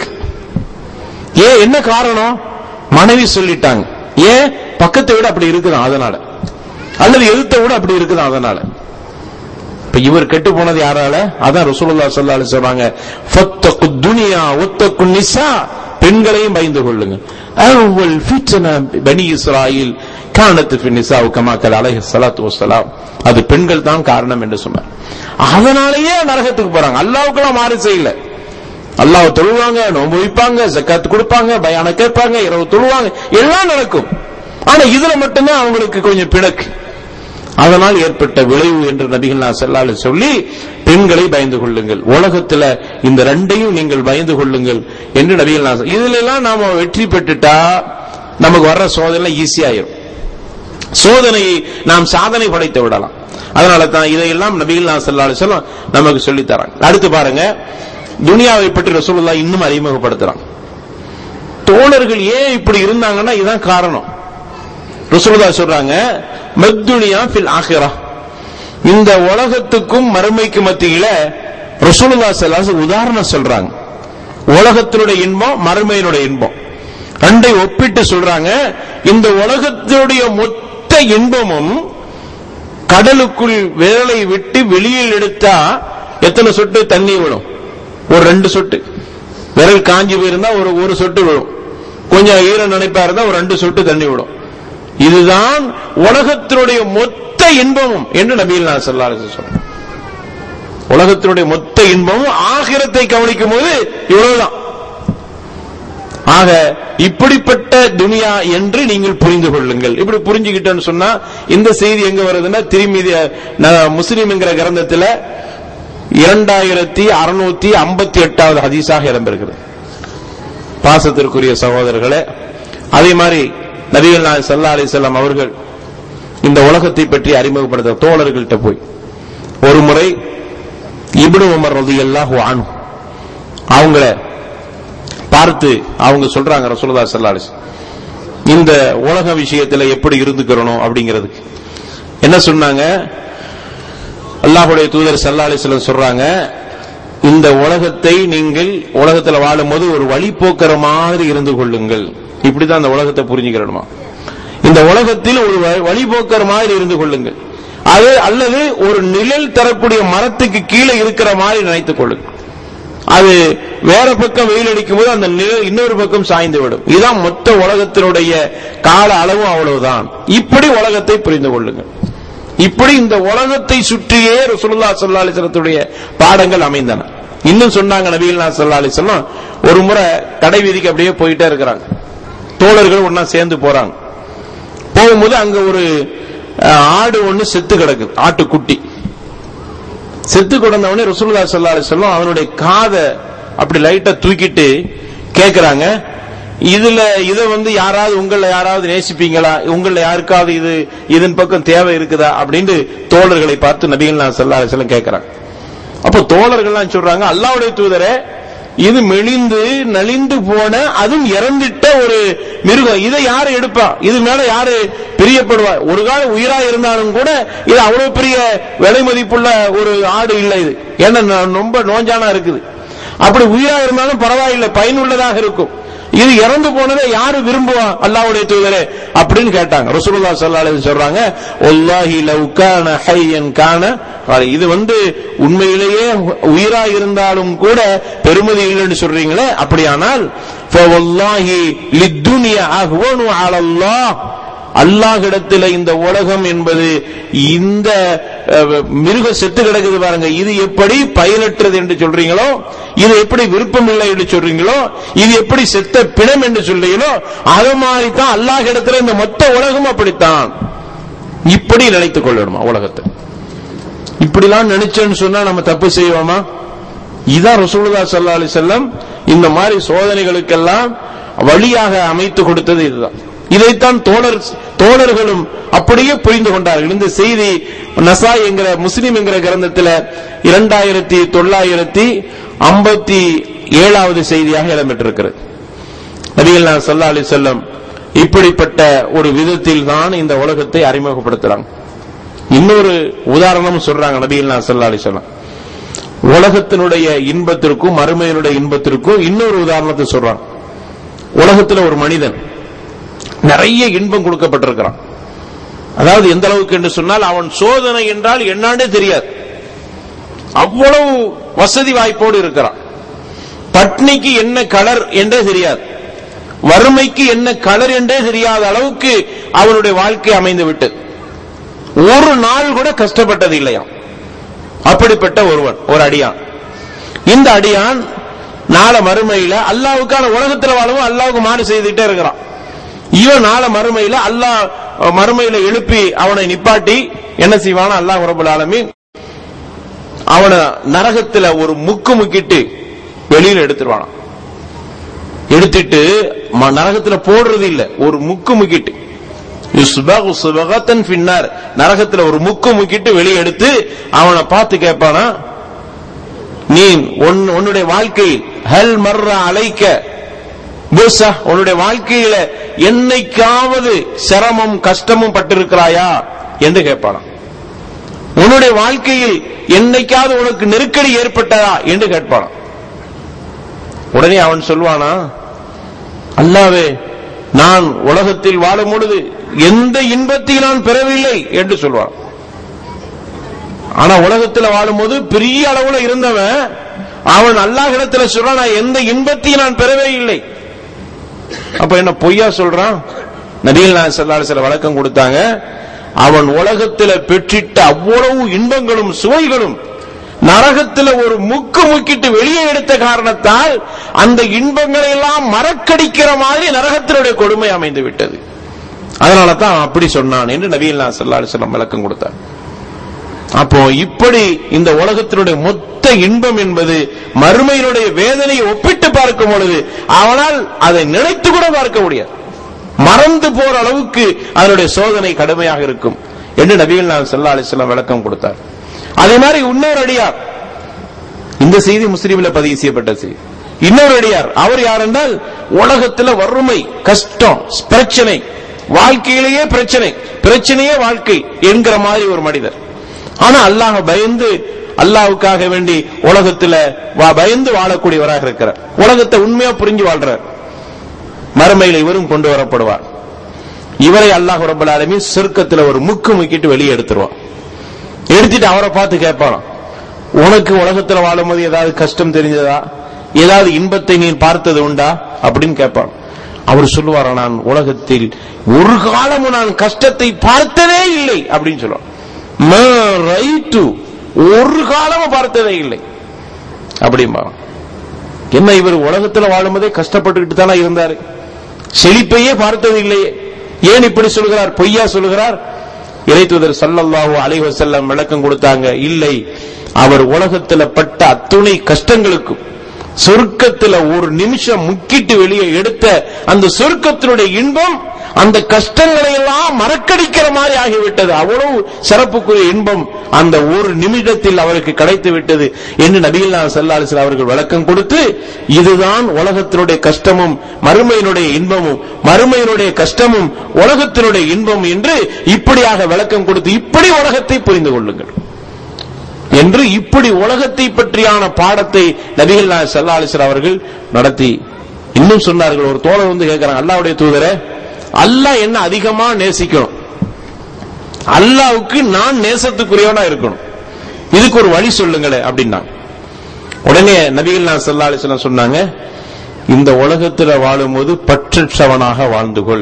ஏன் என்ன காரணம் மனைவி சொல்லிட்டாங்க ஏன் பக்கத்தை விட அப்படி இருக்குதான் அதனால அல்லது எதிர்த்த விட அப்படி இருக்குதான் அதனால இப்ப இவர் கெட்டு போனது யாரால அதான் ரசூலுல்லா ஸல்லல்லாஹு அலைஹி சொல்றாங்க ஃபத்தகு துனியா ஒத்தகு நிசா பெண்களையும் பயந்து கொள்ளுங்க அவ்வல் ஃபித்னா பனி இஸ்ராயில் கானத் ஃபி நிசா கமா கல அலைஹி ஸலாத்து வஸ்ஸலாம் அது பெண்கள் தான் காரணம் என்று சொன்னார் அதனாலேயே நரகத்துக்கு போறாங்க அல்லாஹ்வுக்கெல்லாம் மாறு செய்யல அல்லாஹ் தொழுவாங்க நோன்பு வைப்பாங்க ஜக்காத் கொடுப்பாங்க பயான கேட்பாங்க இரவு தொழுவாங்க எல்லாம் நடக்கும் ஆனா இதுல மட்டும்தான் அவங்களுக்கு கொஞ்சம் பிணக்கு அதனால் ஏற்பட்ட விளைவு என்று நபிகள் செல்லால சொல்லி பெண்களை பயந்து கொள்ளுங்கள் உலகத்துல இந்த ரெண்டையும் நீங்கள் பயந்து கொள்ளுங்கள் என்று நபிகள் இதுல எல்லாம் நாம வெற்றி பெற்றுட்டா நமக்கு வர்ற சோதனை ஈஸியாயிரும் சோதனையை நாம் சாதனை படைத்து விடலாம் அதனால தான் இதையெல்லாம் நபிகள் செல்லால சொல்ல நமக்கு சொல்லி தராங்க அடுத்து பாருங்க துனியாவை பற்றி ரசூலுல்லா இன்னும் அறிமுகப்படுத்துறாங்க தோழர்கள் ஏன் இப்படி இருந்தாங்கன்னா இதுதான் காரணம் ரசூலுல்லா சொல்றாங்க மத்துனியா ஃபில் ஆஹிரா இந்த உலகத்துக்கும் மறுமைக்கு மத்தியில ரசூலுல்லா ஸல்லல்லாஹு உதாரணம் சொல்றாங்க உலகத்தினுடைய இன்பம் மறுமையினுடைய இன்பம் ரெண்டை ஒப்பிட்டு சொல்றாங்க இந்த உலகத்தினுடைய மொத்த இன்பமும் கடலுக்குள் விரலை விட்டு வெளியில் எடுத்தா எத்தனை சொட்டு தண்ணி விடும் ஒரு ரெண்டு சொட்டு விரல் காஞ்சி போயிருந்தா ஒரு ஒரு சொட்டு விடும் கொஞ்சம் ஈர நினைப்பா இருந்தா ஒரு ரெண்டு சொட்டு தண்ணி விடும் இதுதான் உலகத்தினுடைய மொத்த இன்பமும் என்று நபிகள் நான் சொல்லாரு சொல்றேன் உலகத்தினுடைய மொத்த இன்பமும் ஆகிரத்தை கவனிக்கும் போது இவ்வளவுதான் ஆக இப்படிப்பட்ட துனியா என்று நீங்கள் புரிந்து கொள்ளுங்கள் இப்படி புரிஞ்சுக்கிட்டேன்னு சொன்னா இந்த செய்தி எங்க வருதுன்னா திரும்பி முஸ்லீம் என்கிற கிரந்தத்துல இரண்டாயிரத்தி அறுநூத்தி ஐம்பத்தி எட்டாவது ஹதீஸாக இடம்பெறுகிறது பாசத்திற்குரிய சகோதரர்களே அதே மாதிரி நபிகள் நாயகம் ஸல்லல்லாஹு அலைஹி வஸல்லம் அவர்கள் இந்த உலகத்தை பற்றி அறிமுகப்படுத்த தோழர்கள்ட்ட போய் ஒரு முறை இப்னு உமர் ரலியல்லாஹு அன்ஹு அவங்கள பார்த்து அவங்க சொல்றாங்க ரசூலுல்லாஹி ஸல்லல்லாஹு அலைஹி வஸல்லம் இந்த உலக விஷயத்துல எப்படி இருந்துக்கிறணும் அப்படிங்கிறதுக்கு என்ன சொன்னாங்க அல்லாஹ்வுடைய தூதர் ஸல்லல்லாஹு அலைஹி வஸல்லம் சொல்றாங்க இந்த உலகத்தை நீங்கள் உலகத்துல வாழும்போது ஒரு வழிபோக்கற மாதிரி இருந்து கொள்ளுங்கள் இப்படிதான் அந்த உலகத்தை புரிஞ்சுக்கிறணுமா இந்த உலகத்தில் ஒரு வ- வழிபோக்கர் மாதிரி இருந்து கொள்ளுங்கள் அது அல்லது ஒரு நிழல் தரக்கூடிய மரத்துக்கு கீழே இருக்கிற மாதிரி நினைத்துக் கொள்ளுங்கள் அது வேற பக்கம் வெயில் அடிக்கும் போது அந்த நிழல் இன்னொரு பக்கம் சாய்ந்து விடும் இதுதான் மொத்த உலகத்தினுடைய கால அளவும் அவ்வளவுதான் இப்படி உலகத்தை புரிந்து கொள்ளுங்கள் இப்படி இந்த உலகத்தை சுற்றியே ரசூலுல்லாஹி ஸல்லல்லாஹு அலைஹி வஸல்லத்துடைய பாடங்கள் அமைந்தன இன்னும் சொன்னாங்க நபிகள் நாயகம் ஸல்லல்லாஹு அலைஹி வஸல்லம் ஒரு முறை கடை வீதிக்கு அப்படியே போயிட்டே இருக்கிறாங்க தோழர்கள் ஒண்ணா சேர்ந்து போறாங்க போகும்போது அங்க ஒரு அஹ், ஆடு ஒண்ணு செத்து கிடக்குது ஆட்டுக்குட்டி செத்து கிடந்தவனே ரசூலுல்லாஹி ஸல்லல்லாஹு அலைஹி வஸல்லம் அவனுடைய காதை அப்படி லைட்டா தூக்கிட்டு கேக்குறாங்க இதுல இத வந்து யாராவது உங்கள யாராவது நேசிப்பீங்களா உங்கள யாருக்காவது இது இதன் பக்கம் தேவை இருக்குதா அப்படின்னு தோழர்களை பார்த்து நபிகள் நான் ஸல்லல்லாஹு அலைஹி வஸல்லம் கேக்குறாங்க அப்போ தோழர்கள்லாம் சொல்றாங்க அல்லாஹ்வுடைய தூதரே இது மெலிந்து நலிந்து போன அதுவும் இறந்துட்ட ஒரு மிருகம் இதை யாரு எடுப்பா இது மேல யாரு பிரியப்படுவா ஒரு காலம் உயிரா இருந்தாலும் கூட இது அவ்வளவு பெரிய விலை மதிப்புள்ள ஒரு ஆடு இல்லை இது ஏன்னா ந- ரொம்ப நோஞ்சானா இருக்குது அப்படி உயிரா இருந்தாலும் பரவாயில்லை பயனுள்ளதாக இருக்கும் இது இறந்து போனதை யாரு விரும்புவா அல்லாஹ்வுடைய தூதரே அப்படின்னு கேட்டாங்க ரசூலுல்லாஹி ஸல்லல்லாஹு அலைஹி வஸல்லம் சொல்றாங்க வல்லாஹி லவ் கான ஹய்யன் கான இது வந்து உண்மையிலேயே உயிரா இருந்தாலும் கூட பெருமதி இல்லைன்னு சொல்றீங்களே அப்படியானால் ஃபவல்லாஹி லித்துனியா அஹ்வனு அலல்லாஹ் அல்லாஹ்விடத்தில் இந்த உலகம் என்பது இந்த அஹ், மிருகம் செத்து கிடக்குது பாருங்க இது எப்படி பயனற்றது என்று சொல்றீங்களோ இது எப்படி விருப்பம் இல்லை என்று சொல்றீங்களோ இது எப்படி செத்த பிணம் என்று சொல்றீங்களோ அது மாதிரி தான் அல்லாஹ்விடத்தில் இந்த மொத்த உலகம் அப்படித்தான் இப்படி நினைத்துக் கொள்ளணுமா உலகத்தை இப்படிலாம் நினைச்சேன்னு சொன்னா நம்ம தப்பு செய்வோமா இதான் ரசூலுல்லாஹி ஸல்லல்லாஹு அலைஹி வஸல்லம் இந்த மாதிரி சோதனைகளுக்கெல்லாம் வழியாக அமைத்து கொடுத்தது இதுதான் இதைத்தான் தோழர் தோழர்களும் அப்படியே புரிந்து கொண்டார்கள் இந்த செய்தி நசாய் என்கிற முஸ்லிம் என்கிற கிரந்தத்தில் இரண்டாயிரத்தி தொள்ளாயிரத்தி ஐம்பத்தி ஏழாவது செய்தியாக இடம்பெற்றிருக்கிறது நபிகள் நான் ஸல்லல்லாஹு அலைஹி வஸல்லம் இப்படிப்பட்ட ஒரு விதத்தில் தான் இந்த உலகத்தை அறிமுகப்படுத்துறாங்க இன்னொரு உதாரணம் சொல்றாங்க நபிகள் நான் ஸல்லல்லாஹு அலைஹி வஸல்லம் உலகத்தினுடைய இன்பத்திற்கும் மறுமையினுடைய இன்பத்திற்கும் இன்னொரு உதாரணத்தை சொல்றாங்க உலகத்துல ஒரு மனிதன் நிறைய இன்பம் கொடுக்கப்பட்டிருக்கிறான் அதாவது எந்த அளவுக்கு என்று சொன்னால் அவன் சோதனை என்றால் என்னாண்டே தெரியாது அவ்வளவு வசதி வாய்ப்போடு இருக்கிறான் பட்னிக்கு என்ன கலர் என்றே தெரியாது வறுமைக்கு என்ன கலர் என்றே தெரியாத அளவுக்கு அவனுடைய வாழ்க்கை அமைந்து விட்டது ஒரு நாள் கூட கஷ்டப்பட்டது இல்லையாம் அப்படிப்பட்ட ஒருவன் ஒரு அடியான் இந்த அடியான் நாள மறுமையில அல்லாவுக்கான உலகத்துல வாழவும் அல்லாவுக்கு மாறு செய்துட்டே இருக்கிறான் இவன் நாள மறுமையில அல்லாஹ் மறுமையில எழுப்பி அவனை நிப்பாட்டி என்ன செய்வான அல்லாஹ் ரபுல் ஆலமீன் அவனை நரகத்துல ஒரு முக்கு முக்கிட்டு வெளியில எடுத்துருவானாம் எடுத்துட்டு ம- நரகத்துல போடுறது இல்ல ஒரு முக்கு முக்கிட்டு யுஸ்பகு சுபகத்தன் பின்னார் நரகத்துல ஒரு முக்கு முக்கிட்டு வெளியே எடுத்து அவனை பார்த்து கேட்பானா நீ உன்- உன்னுடைய வாழ்க்கை ஹல் மர்ற அலைக்க பூசா உன்னுடைய வாழ்க்கையில என்னைக்காவது சிரமம் கஷ்டமும் பட்டிருக்கிறாயா என்று கேட்பானாம் உன்னுடைய வாழ்க்கையில் என்னைக்காவது உனக்கு நெருக்கடி ஏற்பட்டதா என்று கேட்பானாம் உடனே அவன் சொல்வானா அல்லாவே நான் உலகத்தில் வாழும் பொழுது எந்த இன்பத்தை நான் பெறவில்லை என்று சொல்வான் ஆனா உலகத்தில் வாழும்போது பெரிய அளவுல இருந்தவன் அவன் அல்லாஹிடத்துல சொல்றான் நான் எந்த இன்பத்தையும் நான் பெறவே இல்லை அப்ப என்ன பொய்யா சொல்றான் நபிகள் நான் செல்லாறு சில வழக்கம் கொடுத்தாங்க அவன் உலகத்துல பெற்றிட்ட அவ்வளவு இன்பங்களும் சுவைகளும் நரகத்துல ஒரு முக்கு முக்கிட்டு வெளியே எடுத்த காரணத்தால் அந்த இன்பங்களை எல்லாம் மறக்கடிக்கிற மாதிரி நரகத்தினுடைய கொடுமை அமைந்து விட்டது அதனால தான் அப்படி சொன்னான் என்று நபிகள் நான் செல்லாறு செல்லம் விளக்கம் கொடுத்தார் அப்போ இப்படி இந்த உலகத்தினுடைய மொத்த இன்பம் என்பது மறுமையினுடைய வேதனையை ஒப்பிட்டு பார்க்கும் பொழுது அவனால் அதை நினைத்து கூட பார்க்க முடியாது மறந்து போற அளவுக்கு அதனுடைய சோதனை கடுமையாக இருக்கும் என்று நபிகள் நான் செல்லா அலிஸ்லாம் விளக்கம் கொடுத்தார் அதே மாதிரி இன்னொரு அடியார் இந்த செய்தி முஸ்லீம்ல பதிவு செய்யப்பட்ட செய்தி இன்னொரு அடியார் அவர் யார் என்றால் உலகத்துல வறுமை கஷ்டம் பிரச்சனை வாழ்க்கையிலேயே பிரச்சனை பிரச்சனையே வாழ்க்கை என்கிற மாதிரி ஒரு மனிதர் ஆனா அல்லாஹ் பயந்து அல்லாவுக்காக வேண்டி உலகத்துல பயந்து வாழக்கூடியவராக இருக்கிறார் உலகத்தை உண்மையா புரிஞ்சு வாழ்றார் மறுமையில இவரும் கொண்டு வரப்படுவார் இவரை அல்லாஹ் ரபுல் ஆலமீன் சொர்க்கத்துல ஒரு முக்கு முக்கிட்டு வெளியே எடுத்துருவான் எடுத்துட்டு அவரை பார்த்து கேட்பானாம் உனக்கு உலகத்துல வாழும்போது ஏதாவது கஷ்டம் தெரிஞ்சதா ஏதாவது இன்பத்தை நீ பார்த்தது உண்டா அப்படின்னு கேட்பான் அவர் சொல்லுவாரா நான் உலகத்தில் ஒரு காலமும் நான் கஷ்டத்தை பார்த்ததே இல்லை அப்படின்னு சொல்லுவான் ரைட்டு ஒரு காலமும் பார்த்ததே இல்லை அப்படிம்பா என்ன இவர் உலகத்துல வாழும்போதே கஷ்டப்பட்டுக்கிட்டு தானே இருந்தாரு செழிப்பையே பார்த்தது இல்லையே ஏன் இப்படி சொல்கிறார் பொய்யா சொல்கிறார் இறைத்துதர் சல்லல்லாஹு அலைஹி வஸல்லம் விளக்கம் கொடுத்தாங்க இல்லை அவர் உலகத்துல பட்ட அத்துணை கஷ்டங்களுக்கும் சொர்க்கத்துல ஒரு நிமிஷம் முக்கிட்டு வெளியே எடுத்த அந்த சொர்க்கத்தினுடைய இன்பம் அந்த கஷ்டங்களை எல்லாம் மறக்கடிக்கிற மாதிரி ஆகிவிட்டது அவ்வளவு சிறப்புக்குரிய இன்பம் அந்த ஒரு நிமிடத்தில் அவருக்கு கிடைத்து விட்டது என்று நபிகள் செல்லாலிசல் அவர்கள் விளக்கம் கொடுத்து இதுதான் உலகத்தினுடைய கஷ்டமும் மறுமையினுடைய இன்பமும் மறுமையினுடைய கஷ்டமும் உலகத்தினுடைய இன்பம் என்று இப்படியாக விளக்கம் கொடுத்து இப்படி உலகத்தை புரிந்து கொள்ளுங்கள் என்று இப்படி உலகத்தை பற்றியான பாடத்தை நபிகள் செல்லாலிசர் அவர்கள் நடத்தி இன்னும் சொன்னார்கள் ஒரு தோழர் வந்து கேட்கிறாங்க அல்லாவுடைய தூதரை அல்லாஹ் என்ன அதிகமா நேசிக்கணும் அல்லாவுக்கு நான் நேசத்துக்குரியவனா இருக்கணும் இதுக்கு ஒரு வழி சொல்லுங்களே அப்படின்னா உடனே நபிகள் நான் செல்லாலிசன் சொன்னாங்க இந்த உலகத்துல வாழும்போது பற்றற்றவனாக வாழ்ந்து கொள்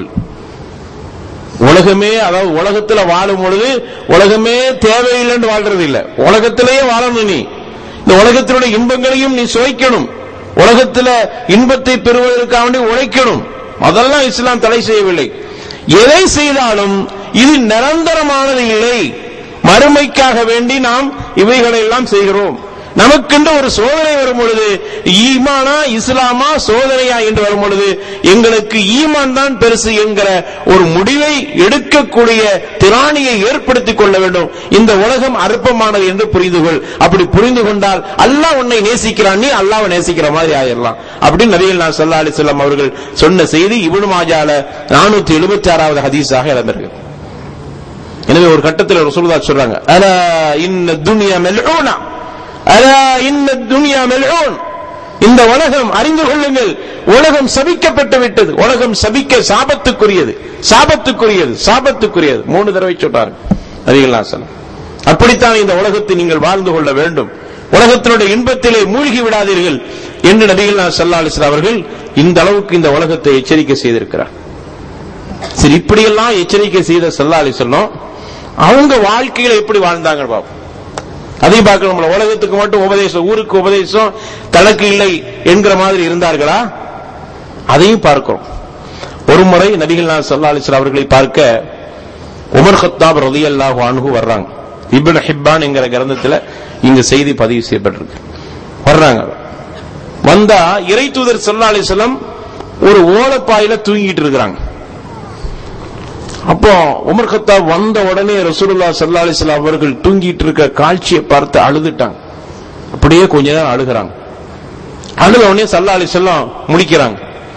உலகமே அதாவது உலகத்துல வாழும் பொழுது உலகமே தேவையில்லைன்னு வாழ்றது இல்ல உலகத்திலேயே வாழணும் நீ இந்த உலகத்தினுடைய இன்பங்களையும் நீ சுவைக்கணும் உலகத்துல இன்பத்தை பெறுவதற்காக உழைக்கணும் அதெல்லாம் இஸ்லாம் தடை செய்யவில்லை எதை செய்தாலும் இது நிரந்தரமானது இல்லை மறுமைக்காக வேண்டி நாம் இவைகளை எல்லாம் செய்கிறோம் நமக்கென்று ஒரு சோதனை வரும் பொழுது ஈமானா இஸ்லாமா சோதனையா என்று வரும் பொழுது எங்களுக்கு ஈமான் தான் பெருசு என்கிற ஒரு முடிவை எடுக்கக்கூடிய திராணியை ஏற்படுத்திக் கொள்ள வேண்டும் இந்த உலகம் அற்பமானது என்று புரிந்து கொள் அப்படி புரிந்து கொண்டால் அல்லாஹ் உன்னை நேசிக்கிறான் நீ அல்லாவை நேசிக்கிற மாதிரி ஆயிடலாம் அப்படின்னு நபிகள் நான் சொல்லா அலி செல்லம் அவர்கள் சொன்ன செய்தி இவனு மாஜால நானூத்தி எழுபத்தி ஆறாவது ஹதீஸாக இழந்திருக்கு எனவே ஒரு கட்டத்தில் ரசூலுல்லா சொல்றாங்க அல இன்ன துனியா மெல்ஊனா அலா இன்ன துனியா மெல்ஊன் இந்த உலகம் அறிந்து கொள்ளுங்கள் உலகம் சபிக்கப்பட்டு விட்டது உலகம் சபிக்க சாபத்துக்குரியது சாபத்துக்குரியது சாபத்துக்குரியது மூணு தடவை சொல்றாரு அதிகலாசனம் அப்படித்தான் இந்த உலகத்தை நீங்கள் வாழ்ந்து கொள்ள வேண்டும் உலகத்தினுடைய இன்பத்திலே மூழ்கி விடாதீர்கள் என்று நபிகள் சல்லா அலிஸ்லாம் அவர்கள் இந்த அளவுக்கு இந்த உலகத்தை எச்சரிக்கை செய்திருக்கிறார் சரி இப்படியெல்லாம் எச்சரிக்கை செய்த சல்லா அலி சொல்லும் அவங்க வாழ்க்கையில எப்படி வாழ்ந்தாங்க பாப்போம் அதையும் பார்க்கணும் உலகத்துக்கு மட்டும் உபதேசம் ஊருக்கு உபதேசம் தனக்கு இல்லை என்கிற மாதிரி இருந்தார்களா அதையும் பார்க்கிறோம் ஒரு முறை நபிகள் நான் சல்லா அலிஸ்லாம் அவர்களை பார்க்க உமர் ஹத்தாப் ரதி அல்லாஹு அணுகு வர்றாங்க இப்னு ஹிப்பான் என்கிற கிரந்தத்தில் இந்த செய்தி பதிவு செய்யப்பட்டிருக்கு வர்றாங்க வந்தா இறை தூதர் சல்லா அலிஸ்லாம் ஒரு ஓலப்பாயில தூங்கிட்டு இருக்கிறாங்க அப்போ உமர் கத்தாப் வந்த உடனே ரசூலுல்லா சல்லா அலிஸ்லாம் அவர்கள் தூங்கிட்டு இருக்க காட்சியை பார்த்து அழுதுட்டாங்க அப்படியே கொஞ்ச நேரம் அழுகிறாங்க அழுத உடனே சல்லா அலிஸ்லாம் முடிக்கிறாங்க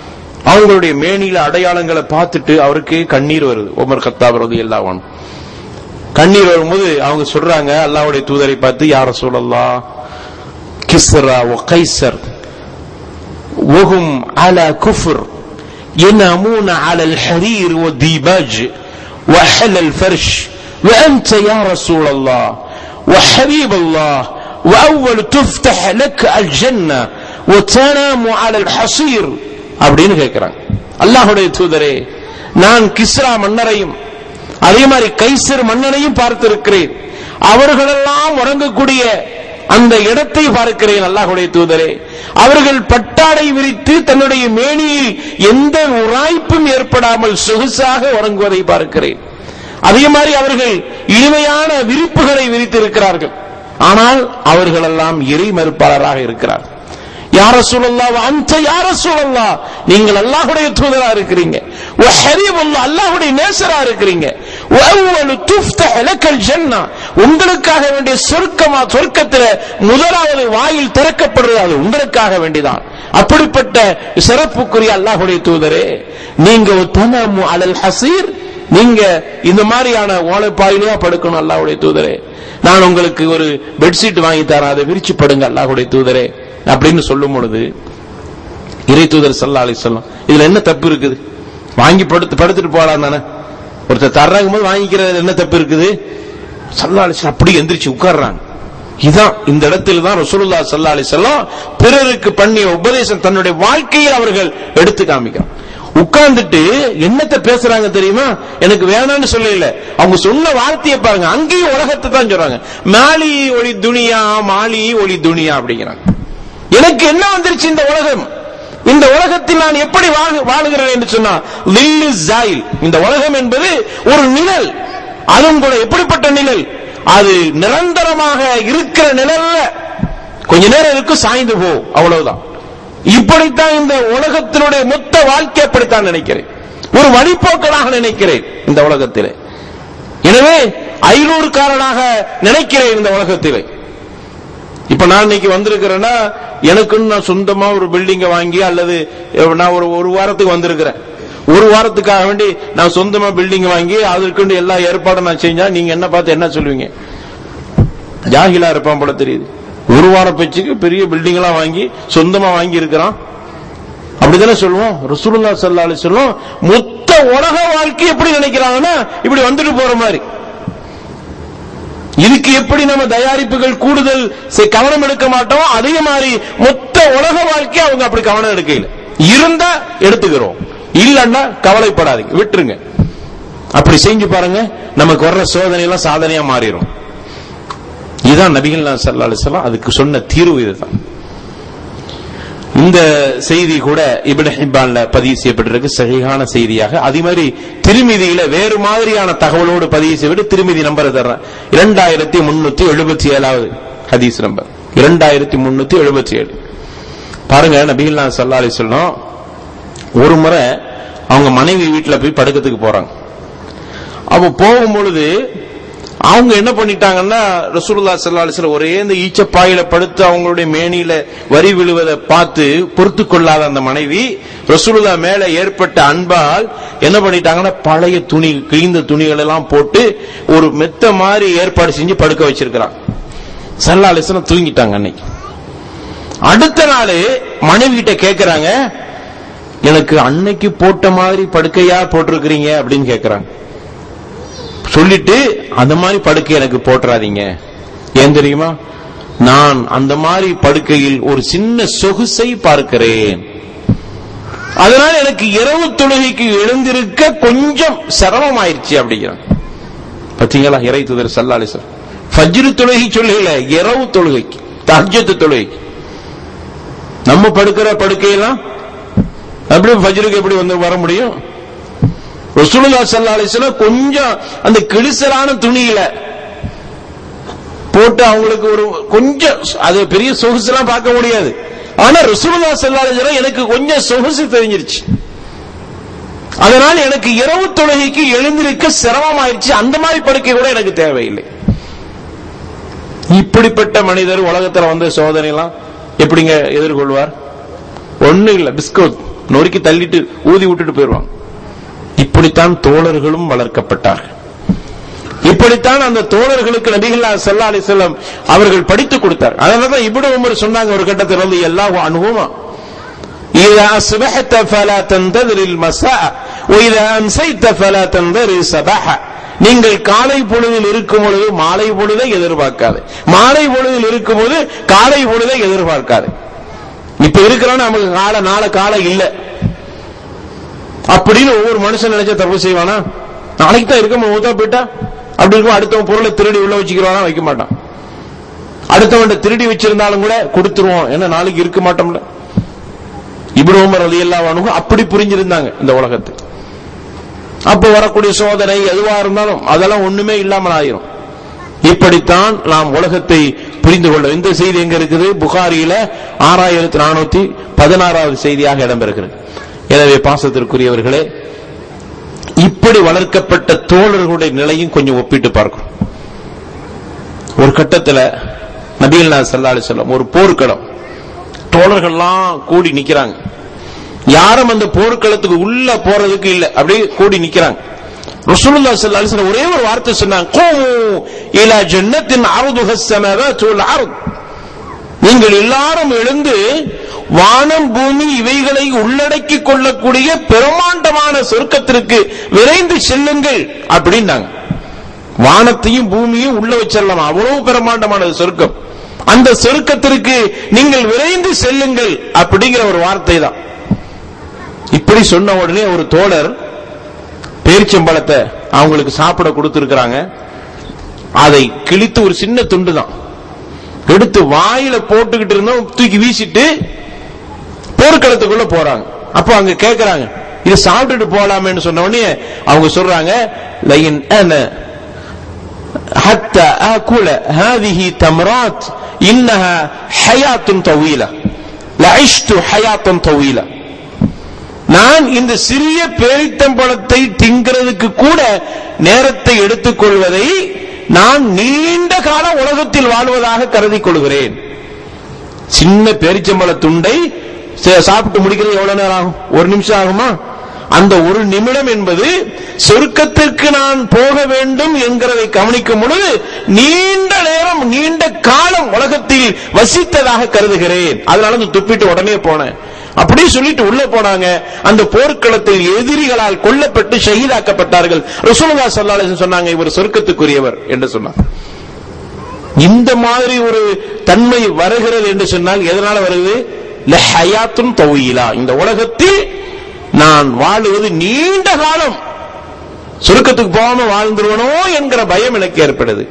அவங்களுடைய மேனில அடையாளங்களை பார்த்துட்டு அவருக்கு கண்ணீர் வருது உமர் கத்தாப் ரதி எல்லாம் கண்ணீர் வரும்போது அவங்க சொல்றாங்க அல்லாஹ்வுடைய தூதரை பார்த்து யார சொல்லலாம் கிஸ்ரா ஒ கைசர் وهم على كفر ينامون على الحرير والديباج وحل الفرش وأنت يا رسول الله وحبيب الله وأول تفتح لك الجنة وتنام على الحصير அப்படின்னு கேட்கிறாங்க அல்லாஹுடைய தூதரே நான் கிஸ்ரா மன்னரையும் அதே மாதிரி கைசர் மன்னனையும் பார்த்திருக்கிறேன் அவர்களெல்லாம் உறங்கக்கூடிய அந்த இடத்தை பார்க்கிறேன் அல்லாஹுடைய தூதரே அவர்கள் பட்டாடை விரித்து தன்னுடைய மேனியில் எந்த உராய்ப்பும் ஏற்படாமல் சொகுசாக உறங்குவதை பார்க்கிறேன் அதே மாதிரி அவர்கள் இனிமையான விரிப்புகளை விரித்திருக்கிறார்கள் ஆனால் அவர்களெல்லாம் இறை மறுப்பாளராக இருக்கிறார் யார சூழல்லா அந்த யார சூழல்லா நீங்கள் அல்லாஹுடைய தூதரா இருக்கிறீங்க அல்லாஹுடைய நேசரா இருக்கிறீங்க உங்களுக்காக வேண்டிய சொர்க்கமா சொர்க்கத்தில் முதலாவது வாயில் திறக்கப்படுறது அது உங்களுக்காக வேண்டிதான் அப்படிப்பட்ட சிறப்புக்குரிய அல்லாஹுடைய தூதரே நீங்க தனமு அலல் ஹசீர் நீங்க இந்த மாதிரியான ஓலைப்பாயிலையா படுக்கணும் அல்லாஹுடைய தூதரே நான் உங்களுக்கு ஒரு பெட்ஷீட் வாங்கி தரேன் அதை விரிச்சு படுங்க அல்லாஹுடைய தூதரே அப்படின்னு சொல்லும் பொழுது இறை தூதர் சல்லா அலி சொல்லம் இதுல என்ன தப்பு இருக்குது வாங்கி படுத்து படுத்துட்டு போலாம் தானே ஒருத்தர் தர்றாங்க போது வாங்கிக்கிறது என்ன தப்பு இருக்குது சல்லா அலி அப்படி எந்திரிச்சு உட்கார்றாங்க இதான் இந்த இடத்தில் தான் ரசூலுல்லா சல்லா அலி செல்லம் பிறருக்கு பண்ணிய உபதேசம் தன்னுடைய வாழ்க்கையில் அவர்கள் எடுத்து காமிக்கிறான் உட்கார்ந்துட்டு என்னத்தை பேசுறாங்க தெரியுமா எனக்கு வேணாம்னு சொல்லல அவங்க சொன்ன வார்த்தையை பாருங்க அங்கேயும் உலகத்தை தான் சொல்றாங்க மாலி ஒளி துனியா மாலி ஒளி துனியா அப்படிங்கிறாங்க எனக்கு என்ன வந்துருச்சு இந்த உலகம் இந்த உலகத்தில் நான் எப்படி வாழுகிறேன் என்று சொன்னா லில்லு ஜாயில் இந்த உலகம் என்பது ஒரு நிழல் அதுவும் கூட எப்படிப்பட்ட நிழல் அது நிரந்தரமாக இருக்கிற நிழல்ல கொஞ்ச நேரம் இருக்கு சாய்ந்து போ அவ்வளவுதான் இப்படித்தான் இந்த உலகத்தினுடைய மொத்த வாழ்க்கை அப்படித்தான் நினைக்கிறேன் ஒரு வழிபோக்கலாக நினைக்கிறேன் இந்த உலகத்திலே எனவே ஐநூறுக்காரனாக நினைக்கிறேன் இந்த உலகத்திலே இப்ப நான் இன்னைக்கு வந்திருக்கிறேன்னா எனக்குன்னு நான் சொந்தமா ஒரு பில்டிங்க வாங்கி அல்லது நான் ஒரு ஒரு வாரத்துக்கு வந்திருக்கிறேன் ஒரு வாரத்துக்காக வேண்டி நான் சொந்தமா பில்டிங் வாங்கி அதற்கு எல்லா ஏற்பாடும் நான் செஞ்சா நீங்க என்ன பார்த்து என்ன சொல்லுவீங்க ஜாகிலா இருப்பான் போல தெரியுது ஒரு வார பேச்சுக்கு பெரிய பில்டிங் எல்லாம் வாங்கி சொந்தமா வாங்கி இருக்கிறான் அப்படித்தானே சொல்லுவோம் ரசூலுல்லா சல்லா அலி சொல்லுவோம் மொத்த உலக வாழ்க்கை எப்படி நினைக்கிறாங்கன்னா இப்படி வந்துட்டு போற மாதிரி இதுக்கு எப்படி நம்ம தயாரிப்புகள் கூடுதல் கவனம் எடுக்க மாட்டோம் அதே மாதிரி மொத்த உலக வாழ்க்கை அவங்க அப்படி கவனம் எடுக்கல இருந்தா எடுத்துக்கிறோம் இல்லன்னா கவலைப்படாதீங்க விட்டுருங்க அப்படி செஞ்சு பாருங்க நமக்கு வர்ற சோதனை எல்லாம் சாதனையா மாறிடும் இதுதான் நபிகள் சல்லா அலிஸ்லாம் அதுக்கு சொன்ன தீர்வு இதுதான் இந்த செய்தி கூட இபின் ஹிப்பான்ல பதிவு செய்யப்பட்டிருக்கு சகிகான செய்தியாக அதே மாதிரி திருமிதியில வேறு மாதிரியான தகவலோடு பதிவு செய்யப்பட்டு திருமிதி நம்பர் தர்றேன் இரண்டாயிரத்தி முன்னூத்தி எழுபத்தி ஏழாவது ஹதீஸ் நம்பர் இரண்டாயிரத்தி முன்னூத்தி எழுபத்தி ஏழு பாருங்க நபிகள் சல்லா அலி சொல்லும் ஒரு முறை அவங்க மனைவி வீட்டுல போய் படுக்கிறதுக்கு போறாங்க அப்ப போகும் பொழுது அவங்க என்ன பண்ணிட்டாங்கன்னா ரசூலுல்லா சல்லா அலிஸ்ல ஒரே இந்த ஈச்சப்பாயில படுத்து அவங்களுடைய மேனியில வரி விழுவதை பார்த்து பொறுத்து கொள்ளாத அந்த மனைவி ரசூலுல்லா மேல ஏற்பட்ட அன்பால் என்ன பண்ணிட்டாங்கன்னா பழைய துணி கிழிந்த துணிகள் எல்லாம் போட்டு ஒரு மெத்த மாதிரி ஏற்பாடு செஞ்சு படுக்க வச்சிருக்கிறான் சல்லா அலிஸ்லாம் தூங்கிட்டாங்க அன்னைக்கு அடுத்த நாள் மனைவி கிட்ட கேக்குறாங்க எனக்கு அன்னைக்கு போட்ட மாதிரி படுக்கையா போட்டிருக்கிறீங்க அப்படின்னு கேக்குறாங்க சொல்லிட்டு அந்த மாதிரி படுக்கை எனக்கு போட்டுறாதீங்க ஏன் தெரியுமா நான் அந்த மாதிரி படுக்கையில் ஒரு சின்ன சொகுசை பார்க்கிறேன் அதனால எனக்கு இரவு தொழுகைக்கு எழுந்திருக்க கொஞ்சம் சிரமம் ஆயிடுச்சு அப்படிங்கிறான் பாத்தீங்களா இறை தூதர் சல்லாலி சார் ஃபஜ்ரு தொழுகை சொல்லல இரவு தொழுகைக்கு தஹஜத்து தொழுகைக்கு நம்ம படுக்கிற படுக்கையெல்லாம் அப்படி ஃபஜ்ருக்கு எப்படி வந்து வர முடியும் ரசூலுல்லா சல்லா அலிஸ்லாம் கொஞ்சம் அந்த கிழிசலான துணியில போட்டு அவங்களுக்கு ஒரு கொஞ்சம் அது பெரிய சொகுசுலாம் பார்க்க முடியாது ஆனா ரசூலுல்லா சல்லா அலிஸ்லாம் எனக்கு கொஞ்சம் சொகுசு தெரிஞ்சிருச்சு அதனால எனக்கு இரவு தொழுகைக்கு எழுந்திருக்க சிரமம் ஆயிடுச்சு அந்த மாதிரி படுக்கை கூட எனக்கு தேவையில்லை இப்படிப்பட்ட மனிதர் உலகத்துல வந்த சோதனை எல்லாம் எப்படிங்க எதிர்கொள்வார் ஒண்ணு இல்ல பிஸ்கோத் நொறுக்கி தள்ளிட்டு ஊதி விட்டுட்டு போயிடுவாங்க இப்படித்தான் தோழர்களும் வளர்க்கப்பட்டார்கள் இப்படித்தான் அந்த தோழர்களுக்கு நபிகளா சல்லா அலிசல்லாம் அவர்கள் படித்துக் கொடுத்தார் அதனாலதான் இப்னு உமர் சொன்னாங்க ஒரு கட்டத்தில் வந்து எல்லா அனுபவமா إذا أصبحت فلا تنتظر المساء وإذا أمسيت فلا تنتظر الصباح நீங்கள் காலை பொழுதில் இருக்கும் பொழுது மாலை பொழுதை எதிர்பார்க்காது மாலை பொழுதில் இருக்கும் போது காலை பொழுதை எதிர்பார்க்காது இப்ப இருக்கிறோம் நமக்கு கால நாளை காலை இல்ல அப்படின்னு ஒவ்வொரு மனுஷன் நினைச்சா தப்பு செய்வானா நாளைக்கு தான் இருக்க மூத்தா போயிட்டா அப்படி இருக்கும் அடுத்தவன் பொருளை திருடி உள்ள வச்சுக்கிறவானா வைக்க மாட்டான் அடுத்தவன் திருடி வச்சிருந்தாலும் கூட கொடுத்துருவோம் ஏன்னா நாளைக்கு இருக்க மாட்டோம்ல இப்னு உமர் ரலியல்லாஹு அன்ஹு அப்படி புரிஞ்சிருந்தாங்க இந்த உலகத்தை அப்ப வரக்கூடிய சோதனை எதுவா இருந்தாலும் அதெல்லாம் ஒண்ணுமே இல்லாமல் ஆயிரும் இப்படித்தான் நாம் உலகத்தை புரிந்து கொள்ள இந்த செய்தி எங்க இருக்குது புகாரியில ஆறாயிரத்தி நானூத்தி பதினாறாவது செய்தியாக இடம்பெறுகிறது எனவே பாசத்திற்குரியவர்களே இப்படி வளர்க்கப்பட்ட தோழர்களுடைய நிலையும் கொஞ்சம் ஒப்பிட்டு பார்க்கணும் ஒரு கட்டத்துல நபீல் நாத் சல்லா அலிசல்லாம் ஒரு போர்க்களம் தோழர்கள்லாம் கூடி நிக்கிறாங்க யாரும் அந்த போர்க்களத்துக்கு உள்ள போறதுக்கு இல்ல அப்படியே கூடி நிக்கிறாங்க ரசூலுல்லாஹி ஸல்லல்லாஹு அலைஹி வஸல்லம் ஒரே ஒரு வார்த்தை சொன்னாங்க கூமு இலா ஜன்னத்தின் அர்துஹ ஸமாவாத்து வல் அர்த் நீங்கள் எல்லாரும் எழுந்து வானம் பூமி இவைகளை உள்ளடக்கிக் கொள்ளக்கூடிய பெருமாண்டமான சொர்க்கத்திற்கு விரைந்து செல்லுங்கள் அப்படின்னாங்க வானத்தையும் பூமியும் உள்ள வச்சிடலாம் அவ்வளவு பிரமாண்டமானது சொர்க்கம் அந்த சொர்க்கத்திற்கு நீங்கள் விரைந்து செல்லுங்கள் அப்படிங்கிற ஒரு வார்த்தை தான் இப்படி சொன்ன உடனே ஒரு தோழர் பேரிச்சம்பழத்தை அவங்களுக்கு சாப்பிட கொடுத்திருக்கிறாங்க அதை கிழித்து ஒரு சின்ன துண்டு தான் எடுத்து வாயில போட்டுக்கிட்டு இருந்தோம் தூக்கி வீசிட்டு போர்க்களத்துக்குள்ள போறாங்க அப்போ அங்க கேக்குறாங்க இது சாப்பிட்டுட்டு போலாமேன்னு சொன்ன உடனே அவங்க சொல்றாங்க லைன் حتى آكل هذه تمرات إنها حياة طويلة لعشت حياة طويلة நான் இந்த சிறிய பேரித்தம்பழத்தை திங்கிறதுக்கு கூட நேரத்தை எடுத்துக்கொள்வதை நான் நீண்ட கால உலகத்தில் வாழ்வதாக கருதிக் கொள்கிறேன் சின்ன பேரிச்சம்பழ துண்டை சாப்பிட்டு முடிக்கிறது எவ்வளவு நேரம் ஆகும் ஒரு நிமிஷம் ஆகுமா அந்த ஒரு நிமிடம் என்பது சொர்க்கத்திற்கு நான் போக வேண்டும் என்கிறதை கவனிக்கும் பொழுது நீண்ட நேரம் நீண்ட காலம் உலகத்தில் வசித்ததாக கருதுகிறேன் அதனால அந்த துப்பிட்டு உடனே போனேன் அப்படியே சொல்லிட்டு உள்ள போனாங்க அந்த போர்க்களத்தில் எதிரிகளால் கொல்லப்பட்டு ஷஹீதாக்கப்பட்டார்கள் ரசூலுல்லா ஸல்லல்லாஹு அலைஹி சொன்னாங்க இவர் சொர்க்கத்துக்குரியவர் என்று சொன்னார் இந்த மாதிரி ஒரு தன்மை வருகிறது என்று சொன்னால் எதனால வருது ஹயாத்தும் தௌயிலா இந்த உலகத்தில் நான் வாழுவது நீண்ட காலம் சுருக்கத்துக்கு போகாம வாழ்ந்துருவனோ என்கிற பயம் எனக்கு ஏற்படுது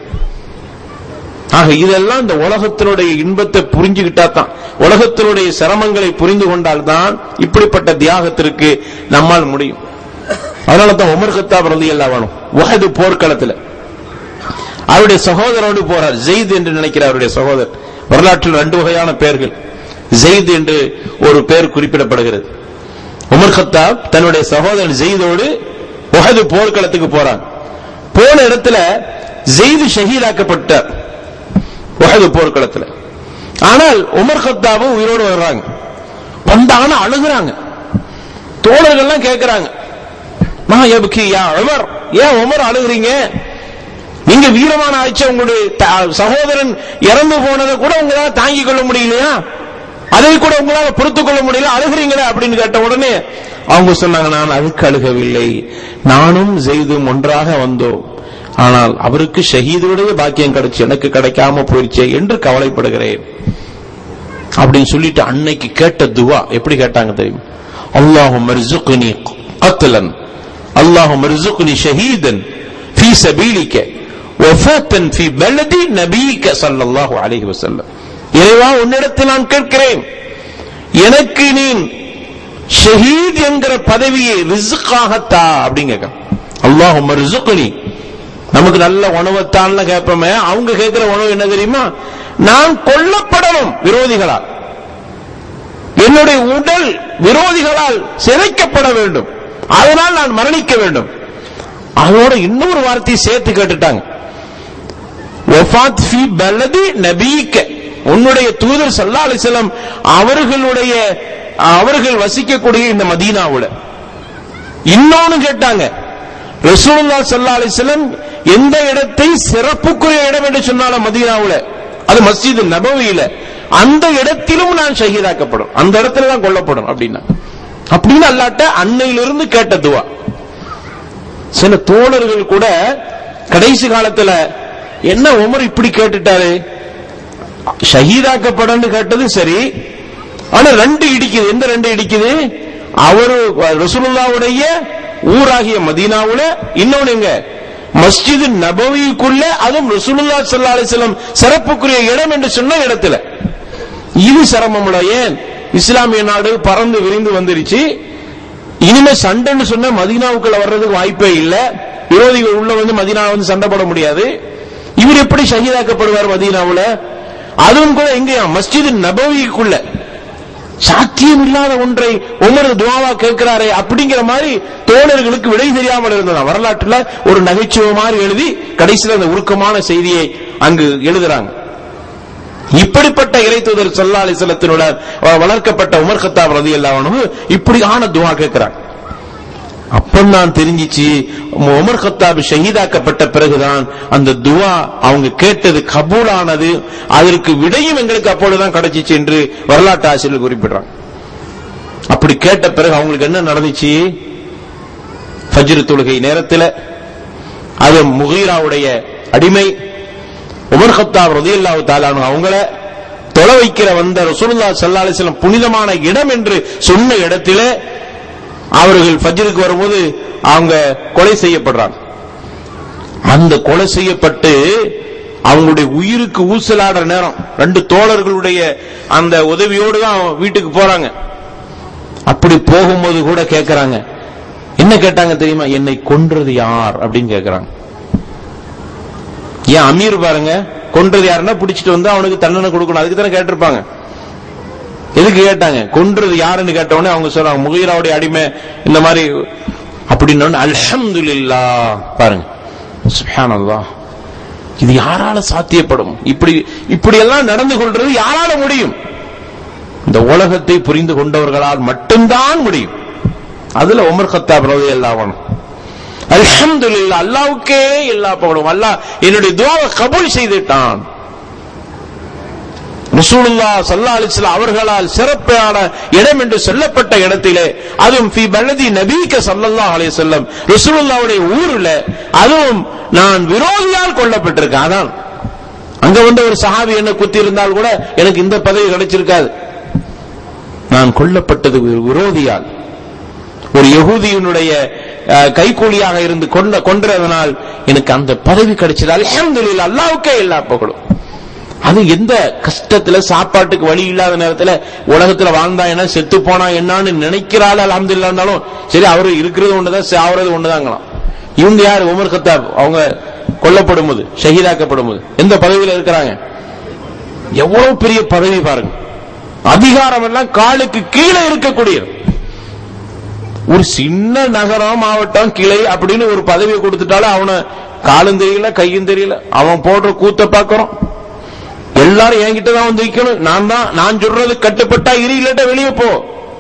ஆக இதெல்லாம் இந்த உலகத்தினுடைய இன்பத்தை புரிஞ்சுக்கிட்டா தான் உலகத்தினுடைய சிரமங்களை புரிந்து கொண்டால் தான் இப்படிப்பட்ட தியாகத்திற்கு நம்மால் முடியும் அதனால தான் உமர் கத்தாப் ரதி எல்லாம் வேணும் உஹது போர்க்களத்தில் அவருடைய சகோதரோடு போறார் ஜெயித் என்று நினைக்கிற அவருடைய சகோதரர் வரலாற்றில் ரெண்டு வகையான பெயர்கள் ஜெயித் என்று ஒரு பெயர் குறிப்பிடப்படுகிறது உமர் கத்தாப் தன்னுடைய சகோதரன் ஜெயிதோடு உஹது போர்க்களத்துக்கு போறாங்க போன இடத்துல ஜெயிது ஷஹீதாக்கப்பட்டார் உஹது போர்க்களத்துல ஆனால் உமர் கத்தாவும் உயிரோடு வர்றாங்க வந்தாங்கன்னா அழுகுறாங்க தோழர்கள்லாம் கேட்கிறாங்க மா எபுக்கி யா உமர் ஏன் உமர் அழுகுறீங்க நீங்க வீரமான ஆட்சி உங்களுடைய சகோதரன் இறந்து போனதை கூட உங்களால தாங்கிக் கொள்ள முடியலையா அதை கூட உங்களால பொறுத்துக் கொள்ள முடியல அழுகிறீங்களே அப்படின்னு கேட்ட உடனே அவங்க சொன்னாங்க நான் அதுக்கு அழுகவில்லை நானும் செய்தும் ஒன்றாக வந்தோம் ஆனால் அவருக்கு ஷஹீதுடைய பாக்கியம் கிடைச்சு எனக்கு கிடைக்காம போயிடுச்சே என்று கவலைப்படுகிறேன் அப்படின்னு சொல்லிட்டு அன்னைக்கு கேட்ட துவா எப்படி கேட்டாங்க தெரியும் அல்லாஹும் மர்சுக்னி அத்லன் அல்லாஹும் மர்சுக்னி ஷஹீதன் ஃபீ சபீலிக்க வஃபாத்தன் ஃபீ பலதி நபீக ஸல்லல்லாஹு அலைஹி வஸல்லம் இறைவா உன்னிடத்தில் நான் கேட்கிறேன் எனக்கு நீ ஷஹீத் என்கிற பதவியை ரிசுக்காகத்தா அப்படின்னு கேட்க அல்லாஹும் ரிசுக்னி நமக்கு நல்ல உணவைத்தான்ல கேட்போமே அவங்க கேட்கிற உணவு என்ன தெரியுமா நான் கொல்லப்படணும் விரோதிகளால் என்னுடைய உடல் விரோதிகளால் சிதைக்கப்பட வேண்டும் அதனால் நான் மரணிக்க வேண்டும் அதோட இன்னொரு வார்த்தையை சேர்த்து கேட்டுட்டாங்க நபீக்க உன்னுடைய தூதர் சல்லா அலிசலம் அவர்களுடைய அவர்கள் வசிக்கக்கூடிய இந்த மதீனாவுல இன்னொன்னு கேட்டாங்க ரசூலுல்லாஹ் ஸல்லல்லாஹு அலைஹி வஸல்லம் எந்த இடத்தை சிறப்புக்குரிய இடம் என்று சொன்னாலும் மதீனாவுல அது மஸ்ஜித் நபவியில அந்த இடத்திலும் நான் ஷஹீதாக்கப்படும் அந்த இடத்துல தான் கொல்லப்படும் அப்படின்னா அப்படின்னு அல்லாட்ட அன்னையிலிருந்து கேட்ட துவா சில தோழர்கள் கூட கடைசி காலத்துல என்ன உமர் இப்படி கேட்டுட்டாரு ஷஹீதாக்கப்படன்னு கேட்டது சரி ஆனா ரெண்டு இடிக்குது எந்த ரெண்டு இடிக்குது அவரு ரசூலுல்லாவுடைய ஊராகிய மதீனாவுல இன்னொன்னு எங்க மஸ்ஜித் நபவிக்குள்ள அதுவும் ரசூலுல்லா ஸல்லல்லாஹு அலைஹி வஸல்லம் சிறப்புக்குரிய இடம் என்று சொன்ன இடத்துல இது சிரமம்ல ஏன் இஸ்லாமிய நாடு பறந்து விரிந்து வந்துருச்சு இனிமே சண்டைன்னு சொன்னா மதீனாவுக்குள்ள வர்றதுக்கு வாய்ப்பே இல்ல விரோதிகள் உள்ள வந்து மதீனா வந்து சண்டை போட முடியாது இவர் எப்படி ஷஹீதாக்கப்படுவார் மதீனாவுல அதுவும் கூட எங்கேயா மஸ்ஜித் நபவிக்குள்ள சாத்தியம் இல்லாத ஒன்றை உமர் துவாவா கேட்கிறாரே அப்படிங்கிற மாதிரி தோழர்களுக்கு விடை தெரியாமல் இருந்ததா வரலாற்றுல ஒரு நகைச்சுவை மாதிரி எழுதி கடைசியில் அந்த உருக்கமான செய்தியை அங்கு எழுதுறாங்க இப்படிப்பட்ட இறை தூதர் சல்லா அலிசல்லத்தினுடன் வளர்க்கப்பட்ட உமர் கத்தாப் ரதி அல்லாவனும் இப்படியான துவா கேட்கிறாங்க அப்பந்தான் தெரிஞ்சிச்சு உமர் கத்தாப் ஷஹீதாக்கப்பட்ட பிறகுதான் அந்த துவா அவங்க கேட்டது கபூலானது அதற்கு விடையும் எங்களுக்கு அப்பொழுதுதான் கிடைச்சிச்சு என்று வரலாற்று ஆசிரியர் குறிப்பிடுறாங்க அப்படி கேட்ட பிறகு அவங்களுக்கு என்ன நடந்துச்சு ஃபஜ்ர் தொழுகை நேரத்தில் அது முகீராவுடைய அடிமை உமர் ஹத்தாப் ரதியல்லாஹு தாலானு அவங்கள தொலை வைக்கிற வந்த ரசூலுல்லாஹ் ஸல்லல்லாஹு அலைஹி வஸல்லம் புனிதமான இடம் என்று சொன்ன இடத்திலே அவர்கள் ஃபஜ்ருக்கு வரும்போது அவங்க கொலை செய்யப்படுறாங்க அந்த கொலை செய்யப்பட்டு அவங்களுடைய உயிருக்கு ஊசலாடுற நேரம் ரெண்டு தோழர்களுடைய அந்த உதவியோடு தான் வீட்டுக்கு போறாங்க அப்படி போகும்போது கூட கேட்கறாங்க என்ன கேட்டாங்க தெரியுமா என்னை கொன்றது யார் அப்படின்னு கேட்கறாங்க ஏன் அமீர் பாருங்க கொன்றது யாருன்னா பிடிச்சிட்டு வந்து அவனுக்கு தண்டனை கொடுக்கணும் அதுக்கு தானே கேட்டிருப்பாங்க எதுக்கு கேட்டாங்க கொன்றது யாருன்னு கேட்டவொடனே அவங்க சொல்றாங்க முகீராவுடைய அடிமை இந்த மாதிரி அப்படின்னு அல்ஹம்துலில்லா பாருங்க சுப்ஹானல்லாஹ் இது யாரால சாத்தியப்படும் இப்படி இப்படி எல்லாம் நடந்து கொள்றது யாரால முடியும் இந்த உலகத்தை புரிந்து கொண்டவர்களால் மட்டும்தான் முடியும் அதுல உமர் கத்தாப் ரவி எல்லாம் அல்ஹம்துலில்லா அல்லாவுக்கே எல்லா பகலும் அல்லாஹ் என்னுடைய துவாவை கபூல் செய்துட்டான் ரசூலுல்லா சல்லா அலிஸ்லாம் அவர்களால் சிறப்பான இடம் என்று சொல்லப்பட்ட இடத்திலே அதுவும் ஃபி பலதி நபீக்க சல்லல்லாஹு அலைஹி வஸல்லம் ரசூலுல்லாவுடைய ஊர்ல அதுவும் நான் விரோதியால் கொல்லப்பட்டிருக்கேன் அதான் அங்க வந்து ஒரு சஹாபி என்ன குத்தி இருந்தால் கூட எனக்கு இந்த பதவி கிடைச்சிருக்காது நான் கொல்லப்பட்டது ஒரு விரோதியால் ஒரு யகூதியினுடைய அஹ், கைக்கூலியாக இருந்து கொண்ட கொன்றதனால் எனக்கு அந்த பதவி கிடைச்சது அல்ஹம்துலில்லாஹ் அல்லாஹ்வுக்கே எல்லா புகழும் அது எந்த கஷ்டத்துல சாப்பாட்டுக்கு வழி இல்லாத நேரத்துல உலகத்துல வாழ்ந்தா என்ன செத்து போனா என்னன்னு நினைக்கிறாள் அலமதுல்லா இருந்தாலும் சரி அவரு இருக்கிறது ஒண்ணுதான் சாவறது ஒண்ணுதாங்களாம் இவங்க யார் உமர் கத்தாப் அவங்க கொல்லப்படும் போது ஷஹீதாக்கப்படும் போது எந்த பதவியில இருக்கிறாங்க எவ்வளவு பெரிய பதவி பாருங்க அதிகாரம் எல்லாம் காலுக்கு கீழே இருக்கக்கூடியது ஒரு சின்ன நகரம் மாவட்டம் கிளை அப்படின்னு ஒரு பதவியை கொடுத்துட்டாலும் அவனை காலும் தெரியல கையும் தெரியல அவன் போடுற கூத்த பாக்குறோம் எல்லாரும் என்கிட்ட தான் வந்து நிக்கணும் நான் தான் நான் சொல்றது கட்டுப்பட்டா இரு இல்லாட்ட வெளியே போ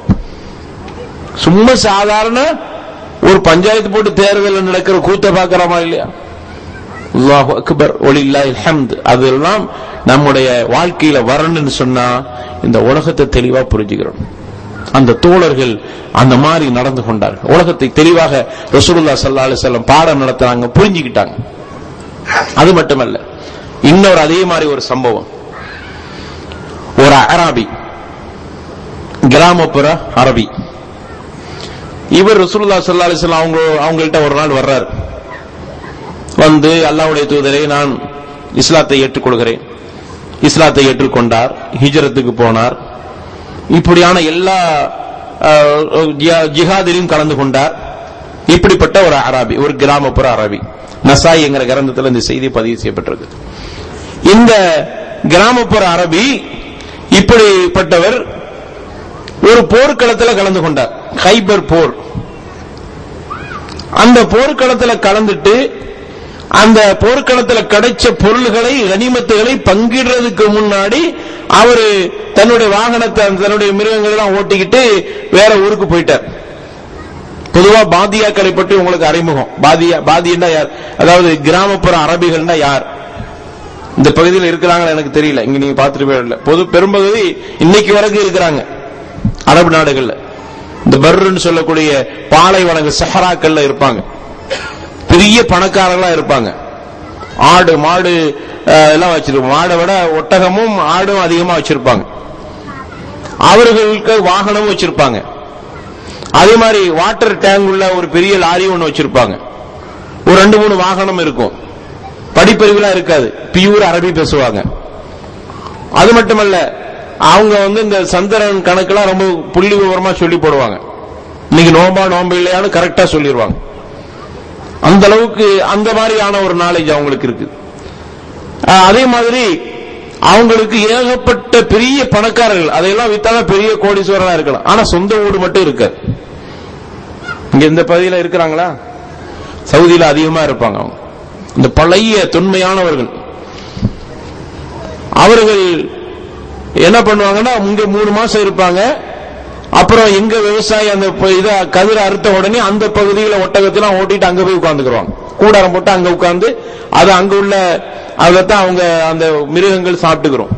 சும்மா சாதாரண ஒரு பஞ்சாயத்து போட்டு தேர்தல் நடக்கிற கூத்த பாக்குறோமா இல்லையா அல்லாஹு அக்பர் ஒலில்லாஹில் ஹம்த் அதெல்லாம் நம்முடைய வாழ்க்கையில வரணும்னு சொன்னா இந்த உலகத்தை தெளிவா புரிஞ்சுக்கிறோம் அந்த தோழர்கள் அந்த மாதிரி நடந்து கொண்டார்கள் உலகத்தை தெளிவாக ரசூலுல்லாஹ் ஸல்லல்லாஹு அலைஹி வஸல்லம் பாடம் நடத்துறாங்க புரிஞ்சுக்கிட்டாங்க அது மட்டுமல்ல இன்னொரு அதே மாதிரி ஒரு சம்பவம் ஒரு அராபி கிராமப்புற அரபி இவர் ரசூலுல்லாஹ் ஸல்லல்லாஹு அலைஹி வஸல்லம் அவங்க அவங்கள்ட்ட ஒரு நாள் வர்றாரு வந்து அல்லாஹ்வுடைய தூதரை நான் இஸ்லாத்தை ஏற்றுக்கொள்கிறேன் இஸ்லாத்தை ஏற்றுக்கொண்டார் ஹிஜ்ரத்துக்கு போனார் இப்படியான எல்லா அஹ், ஜிஹா- ஜிஹாதிலையும் கலந்து கொண்டார் இப்படிப்பட்ட ஒரு அராபி ஒரு கிராமப்புற அரபி நசாய் என்கிற கிரந்தத்தில் இந்த செய்தி பதிவு செய்யப்பட்டிருக்கு இந்த கிராமப்புற அரபி இப்படிப்பட்டவர் ஒரு போர்க்களத்தில் கலந்து கொண்டார் ஹைபர் போர் அந்த போர்க்களத்தில் கலந்துட்டு அந்த போர்க்களத்துல கிடைச்ச பொருள்களை கனிமத்துகளை பங்கிடுறதுக்கு முன்னாடி அவரு தன்னுடைய வாகனத்தை தன்னுடைய மிருகங்களை எல்லாம் ஓட்டிக்கிட்டு வேற ஊருக்கு போயிட்டார் பொதுவா பாதியாக்களை பற்றி உங்களுக்கு அறிமுகம் பாதியா பாதியா யார் அதாவது கிராமப்புற அரபிகள்னா யார் இந்த பகுதியில் இருக்கிறாங்களா எனக்கு தெரியல இங்க நீங்க பார்த்துட்டு போயிடல பொது பெரும்பகுதி இன்னைக்கு வரைக்கும் இருக்கிறாங்க அரபு நாடுகள்ல இந்த பர்ருன்னு சொல்லக்கூடிய பாலைவனங்க சஹராக்கள்ல இருப்பாங்க பெரிய பணக்காரர்களா இருப்பாங்க ஆடு மாடு அஹ், எல்லாம் வச்சிருப்பாங்க மாடை விட ஒட்டகமும் ஆடும் அதிகமா வச்சிருப்பாங்க அவர்களுக்கு வாகனமும் வச்சிருப்பாங்க அதே மாதிரி வாட்டர் டேங்க் உள்ள ஒரு பெரிய லாரி ஒன்று வச்சிருப்பாங்க ஒரு ரெண்டு மூணு வாகனம் இருக்கும் படிப்பறிவுலாம் இருக்காது பியூர் அரபி பேசுவாங்க அது மட்டுமல்ல அவங்க வந்து இந்த சந்திரன் கணக்கெல்லாம் ரொம்ப புள்ளி விவரமா சொல்லி போடுவாங்க இன்னைக்கு நோம்பா நோம்பு இல்லையான்னு கரெக்டா சொல்லிடுவாங்க அந்த அளவுக்கு அந்த மாதிரியான ஒரு நாலேஜ் அவங்களுக்கு இருக்கு அஹ் அதே மாதிரி அவங்களுக்கு ஏகப்பட்ட பெரிய பணக்காரர்கள் அதையெல்லாம் வித்தாலும் பெரிய கோடீஸ்வரனா இருக்கலாம் ஆனா சொந்த வீடு மட்டும் இருக்காது இங்க இந்த பகுதியில இருக்கிறாங்களா சவுதியில அதிகமா இருப்பாங்க அவங்க இந்த பழைய தொன்மையானவர்கள் அவர்கள் என்ன பண்ணுவாங்கன்னா இங்க மூணு மாசம் இருப்பாங்க அப்புறம் எங்க விவசாயி அந்த ப- இத கதிர அறுத்த உடனே அந்த பகுதியில ஒட்டகத்தெல்லாம் ஓட்டிட்டு அங்க போய் உட்கார்ந்துக்குருவாங்க கூடாரம் போட்டு அங்க உட்கார்ந்து அது அங்க உள்ள அதைத்தான் அவங்க அந்த மிருகங்கள் சாப்பிட்டுக்கிறோம்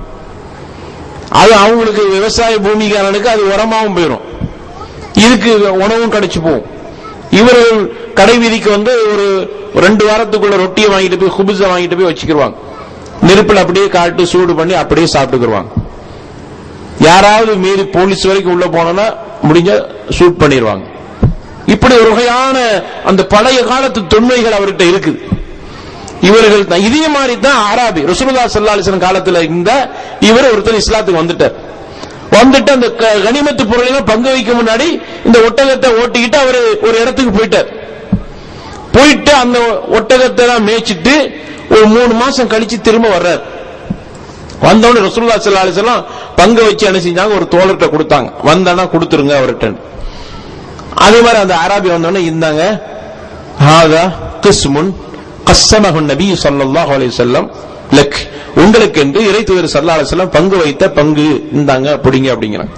அது அவங்களுக்கு விவசாய பூமிக்காரனுக்கு அது உரமாவும் போயிடும் இதுக்கு உணவும் கிடைச்சு போகும் இவர்கள் கடை வீதிக்கு வந்து ஒரு ரெண்டு வாரத்துக்குள்ள ரொட்டியை வாங்கிட்டு போய் குபிச வாங்கிட்டு போய் வச்சுக்கிருவாங்க நெருப்பில் அப்படியே காட்டு சூடு பண்ணி அப்படியே சாப்பிட்டுக்கிருவாங்க யாராவது மீறி போலீஸ் வரைக்கும் உள்ள போனோம்னா முடிஞ்ச ஷூட் பண்ணிடுவாங்க இப்படி ஒரு வகையான அந்த பழைய காலத்து தொன்மைகள் அவர்கிட்ட இருக்குது இவர்கள் தான் இதே மாதிரி தான் ஆராபி ரசூலுல்லாஹி ஸல்லல்லாஹு அலைஹி வஸல்லம் காலத்துல இருந்த இவர் ஒருத்தர் இஸ்லாத்துக்கு வந்துட்டார் வந்துட்டு அந்த க- கனிமத்து பொருளெல்லாம் பங்கு வைக்க முன்னாடி இந்த ஒட்டகத்தை ஓட்டிக்கிட்டு அவர் ஒரு இடத்துக்கு போயிட்டார் போயிட்டு அந்த ஒட்டகத்தை எல்லாம் மேய்ச்சிட்டு ஒரு மூணு மாசம் கழிச்சு திரும்ப வர்றார் வந்தவொடனே ரசூலுல்லாஹி ஸல்லல்லாஹு அலைஹி வஸல்லம் பங்கு வச்சு என்ன செஞ்சாங்க ஒரு தோழர்கிட்ட கொடுத்தாங்க வந்தானா கொடுத்துருங்க அவர்கிட்ட அதே மாதிரி அந்த அராபி வந்தோடனே இந்தாங்க ஹாதா கிஸ்முன் கஸ்ஸமஹு நபி ஸல்லல்லாஹு அலைஹி வஸல்லம் லக் உங்களுக்கு என்று இறை தூதர் ஸல்லல்லாஹு அலைஹி வஸல்லம் பங்கு வைத்த பங்கு இந்தாங்க பிடிங்க அப்படிங்கிறாங்க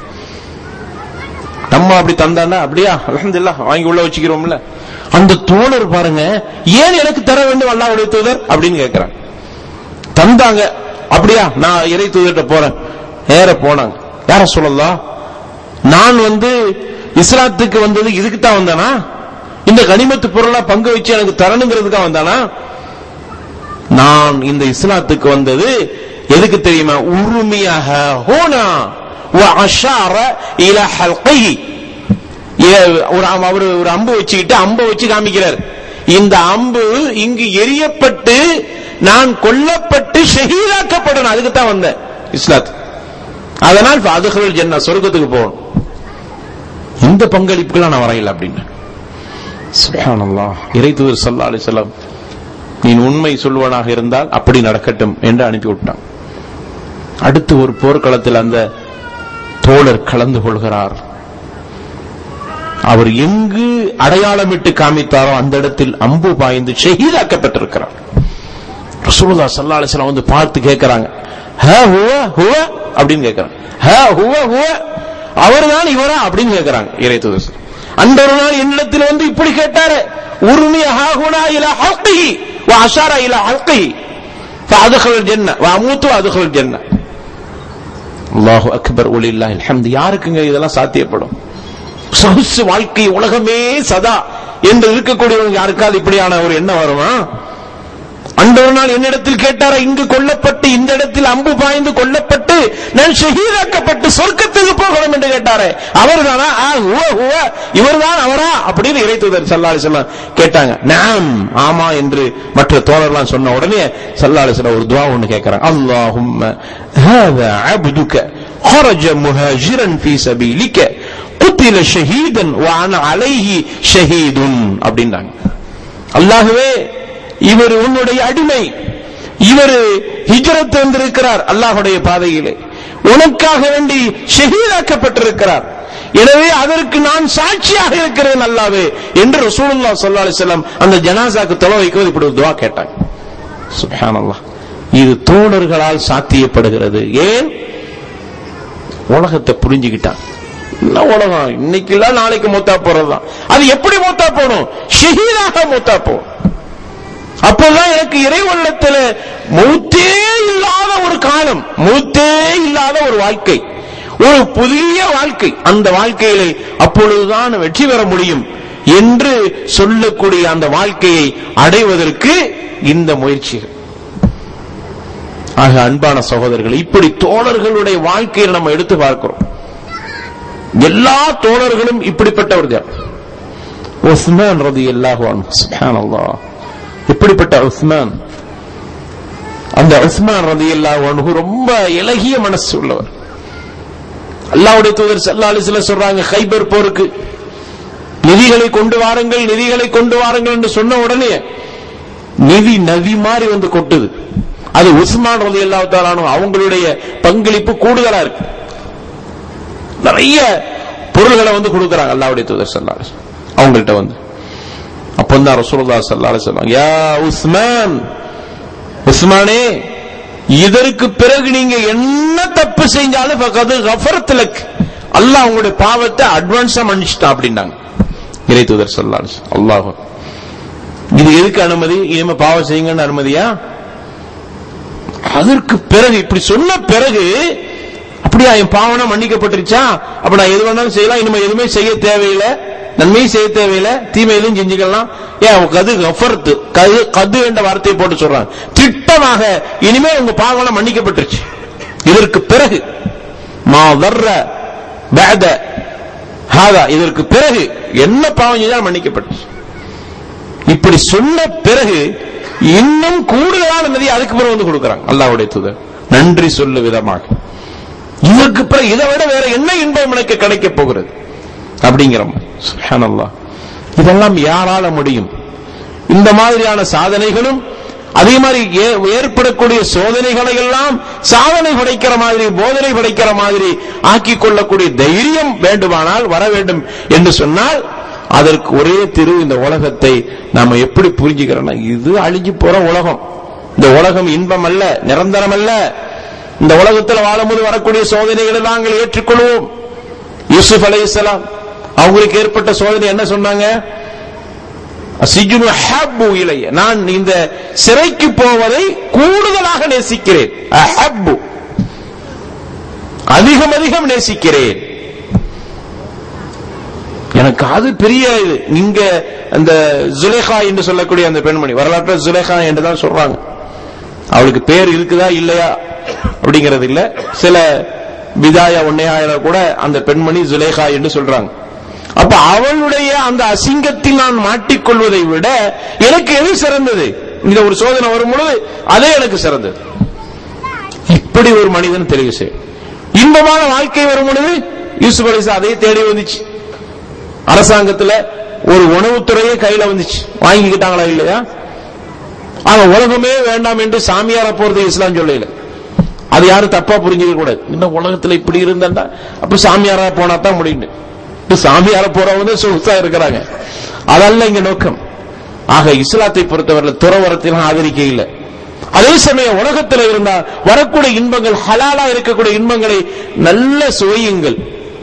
நம்ம அப்படி தந்தானா அப்படியா அல்ஹம்துலில்லாஹ் வாங்கி உள்ள வச்சுக்கிறோம்ல அந்த தோழர் பாருங்க ஏன் எனக்கு தர வேண்டும் அல்லாஹ்வுடைய தூதர் அப்படின்னு கேட்கிறாங்க தந்தாங்க அப்படியா நான் இறை தூதர்கிட்ட போறேன் நேர போனாங்க யார சொல்லலாம் நான் வந்து இஸ்லாத்துக்கு வந்தது இதுக்கு தான் வந்தானா இந்த கனிமத்து பொருளா பங்கு வச்சு எனக்கு தரணுங்கிறதுக்காக வந்தானா நான் இந்த இஸ்லாத்துக்கு வந்தது எதுக்கு தெரியுமா உருமியாக ஹோனா وأشار إلى حلقه ஏ- ஒரு அம்- அவரு ஒரு அம்பு வச்சுக்கிட்டு அம்பை வச்சு காமிக்கிறார் இந்த அம்பு இங்கு எரியப்பட்டு நான் கொல்லப்பட்டு ஷஹீதாக்கப்படணும் அதுக்கு தான் வந்தேன் இஸ்லாத் அதனால் அதுகள் ஜென்னா சொர்க்கத்துக்கு போகணும் இந்த பங்களிப்புக்கெல்லாம் நான் வரையில அப்படின்னு சுப்ஹானல்லாஹ் இறை தூதர் ஸல்லல்லாஹு அலைஹி வஸல்லம் நீ உண்மை சொல்வனாக இருந்தால் அப்படி நடக்கட்டும் என்று அனுப்பி விட்டான் அடுத்து ஒரு போர்க்களத்தில் அந்த தோழர் கலந்து கொள்கிறார் அவர் எங்கு அடையாளமிட்டு காமித்தாரோ அந்த இடத்தில் அம்பு பாய்ந்து ஷஹீதாக்கப்பட்டிருக்கிறார் ரசூலுல்லாஹ் ஸல்லல்லாஹு அலைஹி வஸல்லம் வந்து பார்த்து கேட்கறாங்க ஹ ஹுவ ஹுவ அப்படின்னு கேட்கறாங்க ஹ ஹுவ ஹுவ அவர்தான் இவரா அப்படின்னு கேட்கறாங்க இறை தூதர் அந்த ஒரு நாள் என்னிடத்தில் வந்து இப்படி கேட்டாரு உருமி ஹாகுனா இல ஹல்கிஹி வ அஷாரா இல ஹல்கிஹி فادخل الجنه واموت وادخل الجنه அல்லாஹு அக்பர் ஒலில்லாஹ் அல்ஹம்து யாருக்குங்க இதெல்லாம் சாத்தியப்படும் சொகுசு வாழ்க்கை உலகமே சதா என்று இருக்கக்கூடியவங்க யாருக்காவது இப்படியான ஒரு எண்ணம் வருமா அந்த ஒரு நாள் என்னிடத்தில் கேட்டாரா இங்கு கொல்லப்பட்டு இந்த இடத்தில் அம்பு பாய்ந்து கொல்லப்பட்டு நான் ஷஹீதாக்கப்பட்டு சொர்க்கத்துக்கு போகணும் என்று கேட்டாரே அவர் தானா இவர்தான் அவரா அப்படின்னு இறை தூதர் சல்லாலி சொல்ல கேட்டாங்க நாம் ஆமா என்று மற்ற தோழர்லாம் சொன்ன உடனே சல்லாலி சொல்ல ஒரு துவா ஒண்ணு கேட்கிறாங்க அல்லாஹும் هذا عبدك خرج مهاجرا في سبيلك قتل شهيدا وانا عليه شهيد அப்படின்றாங்க அல்லாஹ்வே இவர் உன்னுடைய அடிமை இவர் ஹிஜரத் வந்திருக்கிறார் அல்லாஹுடைய பாதையிலே உனக்காக வேண்டி ஷஹீதாக்கப்பட்டிருக்கிறார் எனவே அதற்கு நான் சாட்சியாக இருக்கிறேன் அல்லாவே என்று ரசூலுல்லாஹ் ஸல்லல்லாஹு அலைஹி வஸல்லம் அந்த ஜனாசாக்கு தொலை வைக்கிறது இப்படி ஒரு துவா கேட்டாங்க சுப்ஹானல்லாஹ் இது தோழர்களால் சாத்தியப்படுகிறது ஏன் உலகத்தை புரிஞ்சுக்கிட்டான் என்ன உலகம் இன்னைக்கு இல்ல நாளைக்கு மூத்தா போறதுதான் அது எப்படி மூத்தா போகணும் ஷஹீதாக மூத்தா போகும் அப்பதான் எனக்கு இறைவல்லத்துல மூத்தே இல்லாத ஒரு காலம் மூத்தே இல்லாத ஒரு வாழ்க்கை ஒரு புதிய வாழ்க்கை அந்த வாழ்க்கையிலே அப்பொழுதுதான் வெற்றி பெற முடியும் என்று சொல்லக்கூடிய அந்த வாழ்க்கையை அடைவதற்கு இந்த முயற்சிகள் ஆக அன்பான சகோதரர்கள் இப்படி தோழர்களுடைய வாழ்க்கையை நம்ம எடுத்து பார்க்கிறோம் எல்லா தோழர்களும் இப்படிப்பட்டவர்கள் உஸ்மான் ரதி அல்லாஹ் சுப்ஹானல்லாஹ் இப்படிப்பட்ட உஸ்மான் அந்த உஸ்மான் ரதி அல்லாஹ் ரொம்ப இலகிய மனசு உள்ளவர் அல்லாஹ்வுடைய தூதர் ஸல்லல்லாஹு அலைஹி வஸல்லம் சொல்றாங்க கைபர் போருக்கு நிதிகளை கொண்டு வாருங்கள் நிதிகளை கொண்டு வாருங்கள் என்று சொன்ன உடனே நிதி நதி மாதிரி வந்து கொட்டுது அது உஸ்மான் ரதி அல்லாஹ் அவங்களுடைய பங்களிப்பு கூடுதலா இருக்கு நிறைய பொருள்களை வந்து கொடுக்கறாங்க அல்லாஹ்வுடைய தூதர் ஸல்லல்லாஹு அலைஹி வஸல்லம் அவங்கள்ட்ட வந்து அப்போ தான் ரசூலுல்லாஹி ஸல்லல்லாஹு அலைஹி வஸல்லம் யா உஸ்மான் உஸ்மானே இதற்கு பிறகு நீங்க என்ன தப்பு செஞ்சாலும் ஃபகது கஃபரத் லக் அல்லாஹ் உங்களுடைய பாவத்தை அட்வான்ஸா மன்னிச்சிட்டான் அப்படின்னாங்க இறை தூதர் ஸல்லல்லாஹு அலைஹி வஸல்லம் அல்லாஹ் இது எதுக்கு அனுமதி இனிமே பாவம் செய்யுங்கன்னு அனுமதியா அதற்கு பிறகு இப்படி சொன்ன பிறகு அப்படியா என் பாவனா மன்னிக்கப்பட்டுருச்சா அப்ப நான் எது வேணாலும் செய்யலாம் இனிமே எதுவுமே செய்ய தேவையில்லை நன்மையும் செய்ய தேவையில்லை தீமையிலும் செஞ்சுக்கலாம் ஏன் கது கஃபர்த்து கது கது என்ற வார்த்தையை போட்டு சொல்றாங்க திட்டமாக இனிமே உங்க பாவனா மன்னிக்கப்பட்டுருச்சு இதற்கு பிறகு மா வர்ற பேத ஹாதா இதற்கு பிறகு என்ன பாவம் செஞ்சாலும் மன்னிக்கப்பட்டுச்சு இப்படி சொன்ன பிறகு இன்னும் கூடுதலான நிதி அதுக்கு பிறகு வந்து கொடுக்கறாங்க அல்லாஹ்வுடைய தூதர் நன்றி சொல்லு விதமாக இதற்கு பிறகு இதை விட வேற என்ன இன்பம் எனக்கு கிடைக்க போகிறது அப்படிங்கிற சுப்ஹானல்லாஹ் இதெல்லாம் யாரால முடியும் இந்த மாதிரியான சாதனைகளும் அதே மாதிரி ஏ- ஏற்படக்கூடிய சோதனைகளை எல்லாம் சாதனை படைக்கிற மாதிரி போதனை படைக்கிற மாதிரி ஆக்கிக் கொள்ளக்கூடிய தைரியம் வேண்டுமானால் வர வேண்டும் என்று சொன்னால் அதற்கு ஒரே திரு இந்த உலகத்தை நாம எப்படி புரிஞ்சுக்கிறோம்னா இது அழிஞ்சு போற உலகம் இந்த உலகம் இன்பம் அல்ல நிரந்தரம் அல்ல இந்த உலகத்தில் வாழும்போது வரக்கூடிய சோதனைகளை நாங்கள் ஏற்றுக்கொள்வோம் யூசுப் அலைஹிஸ்ஸலாம் அவங்களுக்கு ஏற்பட்ட சோதனை என்ன சொன்னாங்க அசிஜுனு அஹப்பு இலைய நான் இந்த சிறைக்கு போவதை கூடுதலாக நேசிக்கிறேன் அஹப்பு அதிகம் அதிகம் நேசிக்கிறேன் எனக்கு அது பெரிய இது இங்க அந்த ஜுலேஹா என்று சொல்லக்கூடிய அந்த பெண்மணி வரலாற்று ஜுலேஹா என்று தான் சொல்றாங்க அவளுக்கு பேர் இருக்குதா இல்லையா அப்படிங்கிறது இல்ல சில விதாயா உன்னையாயிர கூட அந்த பெண்மணி ஜுலேஹா என்று சொல்றாங்க அப்ப அவளுடைய அந்த அசிங்கத்தில் நான் மாட்டிக்கொள்வதை விட எனக்கு எது சிறந்தது இந்த ஒரு சோதனை வரும் பொழுது அதே எனக்கு சிறந்தது இப்படி ஒரு மனிதன் தெளிவு செய்யும் இன்பமான வாழ்க்கை வரும் பொழுது யூசுப் அலிசா அதே தேடி வந்துச்சு அரசாங்கத்துல ஒரு உணவுத்துறையே கையில வந்துச்சு வாங்கிக்கிட்டாங்களா இல்லையா ஆனா உலகமே வேண்டாம் என்று சாமியார போறது இஸ்லாம் சொல்லல அது யாரும் தப்பா புரிஞ்சுக்க கூடாது இன்னும் உலகத்துல இப்படி இருந்தா அப்ப சாமியாரா போனா தான் முடியும் இப்ப சாமியார போறவங்க சொகுசா இருக்கிறாங்க அதல்ல இங்க நோக்கம் ஆக இஸ்லாத்தை பொறுத்தவரை துறவரத்தில் ஆதரிக்க இல்லை அதே சமயம் உலகத்தில் இருந்தா வரக்கூடிய இன்பங்கள் ஹலாலா இருக்கக்கூடிய இன்பங்களை நல்ல சுவையுங்கள்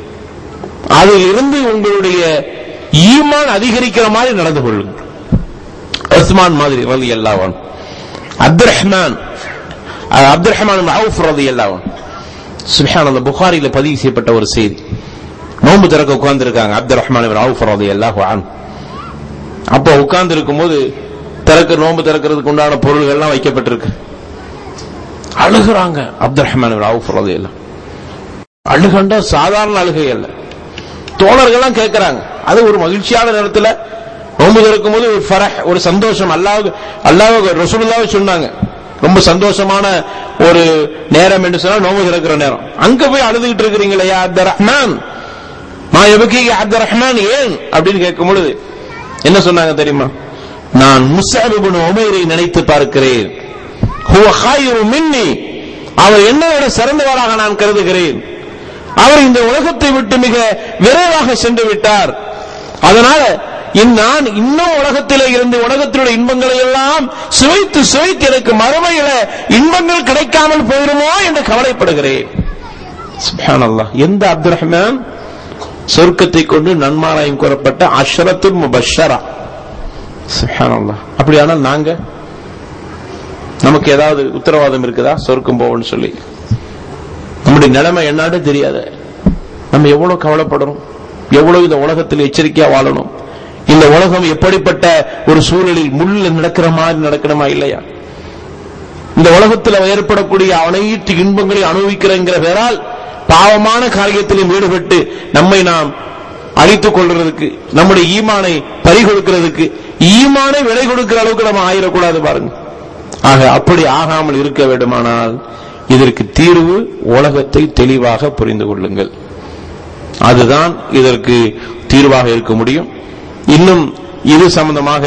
அதில் இருந்து உங்களுடைய ஈமான் அதிகரிக்கிற மாதிரி நடந்து கொள்ளுங்கள் உஸ்மான் மாதிரி ரலி அல்லாவன் Abdul Rahman Abdul Rahman Awf ரலி அல்லாவன் சுப்ஹான் அந்த புகாரில பதிவு செய்யப்பட்ட ஒரு செய்தி நோன்பு திறக்க உட்கார்ந்து இருக்காங்க அப்துல் ரஹ்மான் அவுஃப் ரலி அல்லாஹ் அப்போ உட்கார்ந்து இருக்கும்போது திறக்க நோன்பு திறக்கிறதுக்கு உண்டான பொருள்கள்லாம் வைக்கப்பட்டிருக்கு அழுகுறாங்க அப்துல் ரஹ்மான் அவுஃப் ரலி அல்லா அழுகண்டா சாதாரண அழுகை அல்ல தோழர்கள்லாம் கேட்கறாங்க அது ஒரு மகிழ்ச்சியான நேரத்துல நோன்பு திறக்கும் போது ஒரு ஃபரஹ் ஒரு சந்தோஷம் அல்லாஹ் அல்லாஹ் ரசூலுல்லாஹ் சொன்னாங்க ரொம்ப சந்தோஷமான ஒரு நேரம் என்று சொன்னா நோன்பு திறக்கிற நேரம் அங்க போய் அழுதுகிட்டு இருக்கிறீங்களே யா அப்துல் ரஹ்மான் மா எபுக்கி அப்துல் ரஹ்மான் ஏன் அப்படின்னு கேட்கும் பொழுது என்ன சொன்னாங்க தெரியுமா நான் முஸ்அப் இப்னு உமைரை நினைத்து பார்க்கிறேன் ஹுவ ஹாயிரு மின்னி அவர் என்னை விட சிறந்தவராக நான் கருதுகிறேன் அவர் இந்த உலகத்தை விட்டு மிக விரைவாக சென்று விட்டார் அதனால நான் இன்னும் உலகத்திலே இருந்து உலகத்தினுடைய இன்பங்களை எல்லாம் சுவைத்து சுவைத்து எனக்கு மறுமையில இன்பங்கள் கிடைக்காமல் போயிருமோ என்று கவலைப்படுகிறேன் சுப்ஹானல்லாஹ் எந்த அப்துல் ரஹ்மான் சொர்க்கத்தை கொண்டு நன்மாராயம் கூறப்பட்ட அஷ்ரத்துல் முபஷரா சுப்ஹானல்லாஹ் அப்படியானால் நாங்க நமக்கு ஏதாவது உத்தரவாதம் இருக்குதா சொர்க்கம் போவோம்னு சொல்லி நம்முடைய நிலைமை என்னாடு தெரியாது நம்ம எவ்வளவு கவலைப்படுறோம் எவ்வளவு இந்த உலகத்தில் எச்சரிக்கையா வாழணும் இந்த உலகம் எப்படிப்பட்ட ஒரு சூழலில் முள்ளில் நடக்கிற மாதிரி நடக்கணுமா இல்லையா இந்த உலகத்தில் ஏற்படக்கூடிய அனைத்து இன்பங்களை அனுபவிக்கிறங்கிற பேரால் பாவமான காரியத்திலும் ஈடுபட்டு நம்மை நாம் அழித்துக் கொள்றதுக்கு நம்முடைய ஈமானை பறிகொடுக்கிறதுக்கு ஈமானை விலை கொடுக்கிற அளவுக்கு நம்ம ஆயிடக்கூடாது பாருங்க ஆக அப்படி ஆகாமல் இருக்க வேண்டுமானால் இதற்கு தீர்வு உலகத்தை தெளிவாக புரிந்து கொள்ளுங்கள் அதுதான் இதற்கு தீர்வாக இருக்க முடியும் இன்னும் இது சம்பந்தமாக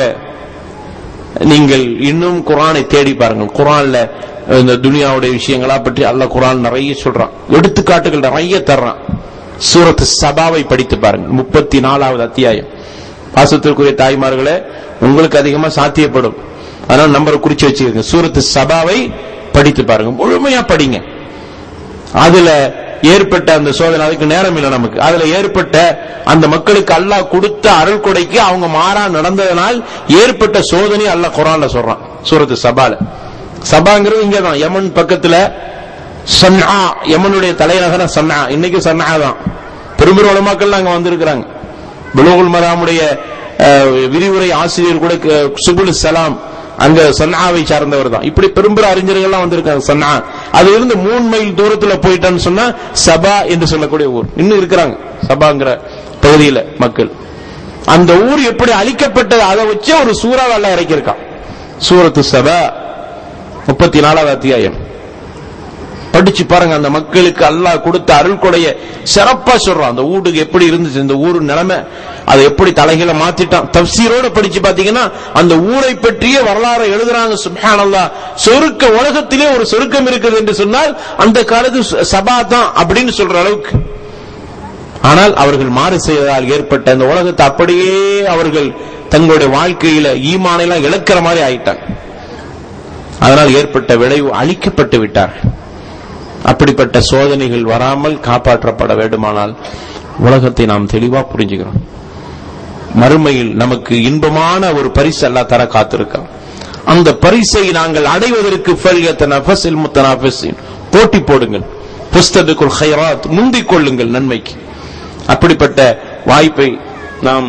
நீங்கள் இன்னும் குரானை தேடி பாருங்கள் குரான்ல இந்த துனியாவுடைய விஷயங்களா பற்றி அல்ல குரான் நிறைய சொல்றான் எடுத்துக்காட்டுகள் நிறைய தர்றான் சூரத் சபாவை படித்து பாருங்கள் முப்பத்தி நாலாவது அத்தியாயம் பாசத்திற்குரிய தாய்மார்களே உங்களுக்கு அதிகமா சாத்தியப்படும் அதனால நம்பரை குறிச்சு வச்சுக்கோங்க சூரத்து சபாவை படித்து பாருங்க முழுமையா படிங்க அதுல ஏற்பட்ட அந்த சோதனை அதுக்கு நேரம் இல்லை நமக்கு அதுல ஏற்பட்ட அந்த மக்களுக்கு அல்லாஹ் கொடுத்த அருள் கொடைக்கு அவங்க மாறா நடந்ததனால் ஏற்பட்ட சோதனை அல்லாஹ் குரான்ல சொல்றான் சூரத்து சபால சபாங்கிறது இங்கதான் யமன் பக்கத்துல சன்னா யமனுடைய தலைநகரம் சன்னா இன்னைக்கு சன்னா தான் பெரும்பெரும் உலமாக்கள் அங்க வந்திருக்கிறாங்க புலோகுல் மராமுடைய அஹ், விரிவுரை ஆசிரியர் கூட க- சுபுல் சலாம் அங்க சன்னாவை சார்ந்தவர் தான் இப்படி பெரும்பெரும் அறிஞர்கள்லாம் வந்திருக்காங்க சன்னா அதுல இருந்து மூணு மைல் தூரத்துல போயிட்டான்னு சொன்னா சபா என்று சொல்லக்கூடிய ஊர் இன்னும் இருக்கிறாங்க சபாங்கிற பகுதியில மக்கள் அந்த ஊர் எப்படி அழிக்கப்பட்டது அதை வச்சு ஒரு சூறாவை எல்லாம் இறக்கியிருக்கான் சூரத்து சபா முப்பத்தி நாலாவது அத்தியாயம் படிச்சு பாருங்க அந்த மக்களுக்கு அல்லாஹ் கொடுத்த அருள் கொடைய சிறப்பா சொல்றான் அந்த ஊருக்கு எப்படி இருந்துச்சு இந்த ஊரு நிலைமை அதை எப்படி தலைகளை மாத்திட்டான் தப்சீரோட படிச்சு பாத்தீங்கன்னா அந்த ஊரை பற்றிய வரலாறு எழுதுறாங்க சுப்ஹானல்லாஹ் சொருக்க உலகத்திலே ஒரு சொருக்கம் இருக்குது என்று சொன்னால் அந்த காலத்து ச- சபா தான் அப்படின்னு சொல்ற அளவுக்கு ஆனால் அவர்கள் மாறு செய்ததால் ஏற்பட்ட அந்த உலகத்தை அப்படியே அவர்கள் தங்களுடைய வாழ்க்கையில ஈமானெல்லாம் இழக்கிற மாதிரி ஆயிட்டாங்க அதனால் ஏற்பட்ட விளைவு அழிக்கப்பட்டு விட்டார்கள் அப்படிப்பட்ட சோதனைகள் வராமல் காப்பாற்றப்பட வேண்டுமானால் உலகத்தை நாம் தெளிவா புரிஞ்சுக்கிறோம் மறுமையில் நமக்கு இன்பமான ஒரு பரிசு அல்லாஹ் தர காத்திருக்கான் அந்த பரிசை நாங்கள் அடைவதற்கு ஃபல்யத்தனஃபஸில் முத்தனாஃபிஸின் போட்டி போடுங்கள் புஸ்ததுக்குள் ஹைராத் முந்திக் கொள்ளுங்கள் நன்மைக்கு அப்படிப்பட்ட வாய்ப்பை நாம்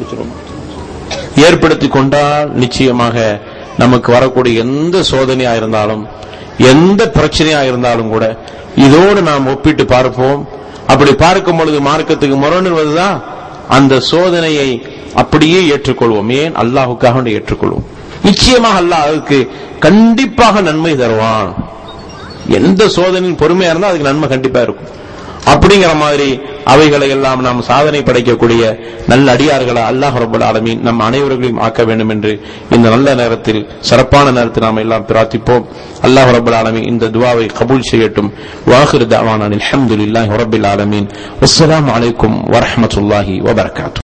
ஏற்படுத்திக் கொண்டால் நிச்சயமாக நமக்கு வரக்கூடிய எந்த சோதனையா இருந்தாலும் எந்த பிரச்சனையா இருந்தாலும் கூட இதோடு நாம் ஒப்பிட்டு பார்ப்போம் அப்படி பார்க்கும் பொழுது மார்க்கத்துக்கு முரணுவதுதான் அந்த சோதனையை அப்படியே ஏற்றுக்கொள்வோம் ஏன் அல்லாஹுக்காக வேண்டி ஏற்றுக்கொள்வோம் நிச்சயமாக அல்லாஹ் அதுக்கு கண்டிப்பாக நன்மை தருவான் எந்த சோதனையும் பொறுமையா இருந்தா அதுக்கு நன்மை கண்டிப்பா இருக்கும் அப்படிங்கிற மாதிரி அவைகளை எல்லாம் நாம் சாதனை படைக்கக்கூடிய நல்ல அடியார்களா அல்லாஹ் ரப்பல் ஆலமீன் நம் அனைவர்களையும் ஆக்க வேண்டும் என்று இந்த நல்ல நேரத்தில் சிறப்பான நேரத்தில் நாம் எல்லாம் பிரார்த்திப்போம் அல்லாஹ் ரப்பல் ஆலமீன் இந்த துவாவை கபூல் செய்யட்டும் வாஹிர் தவானான் அல்ஹம்துலில்லாஹி ரப்பில் ஆலமீன் அஸ்ஸலாமு அலைக்கும் வரஹ்மத்துல்லாஹி வபரகாத்துஹு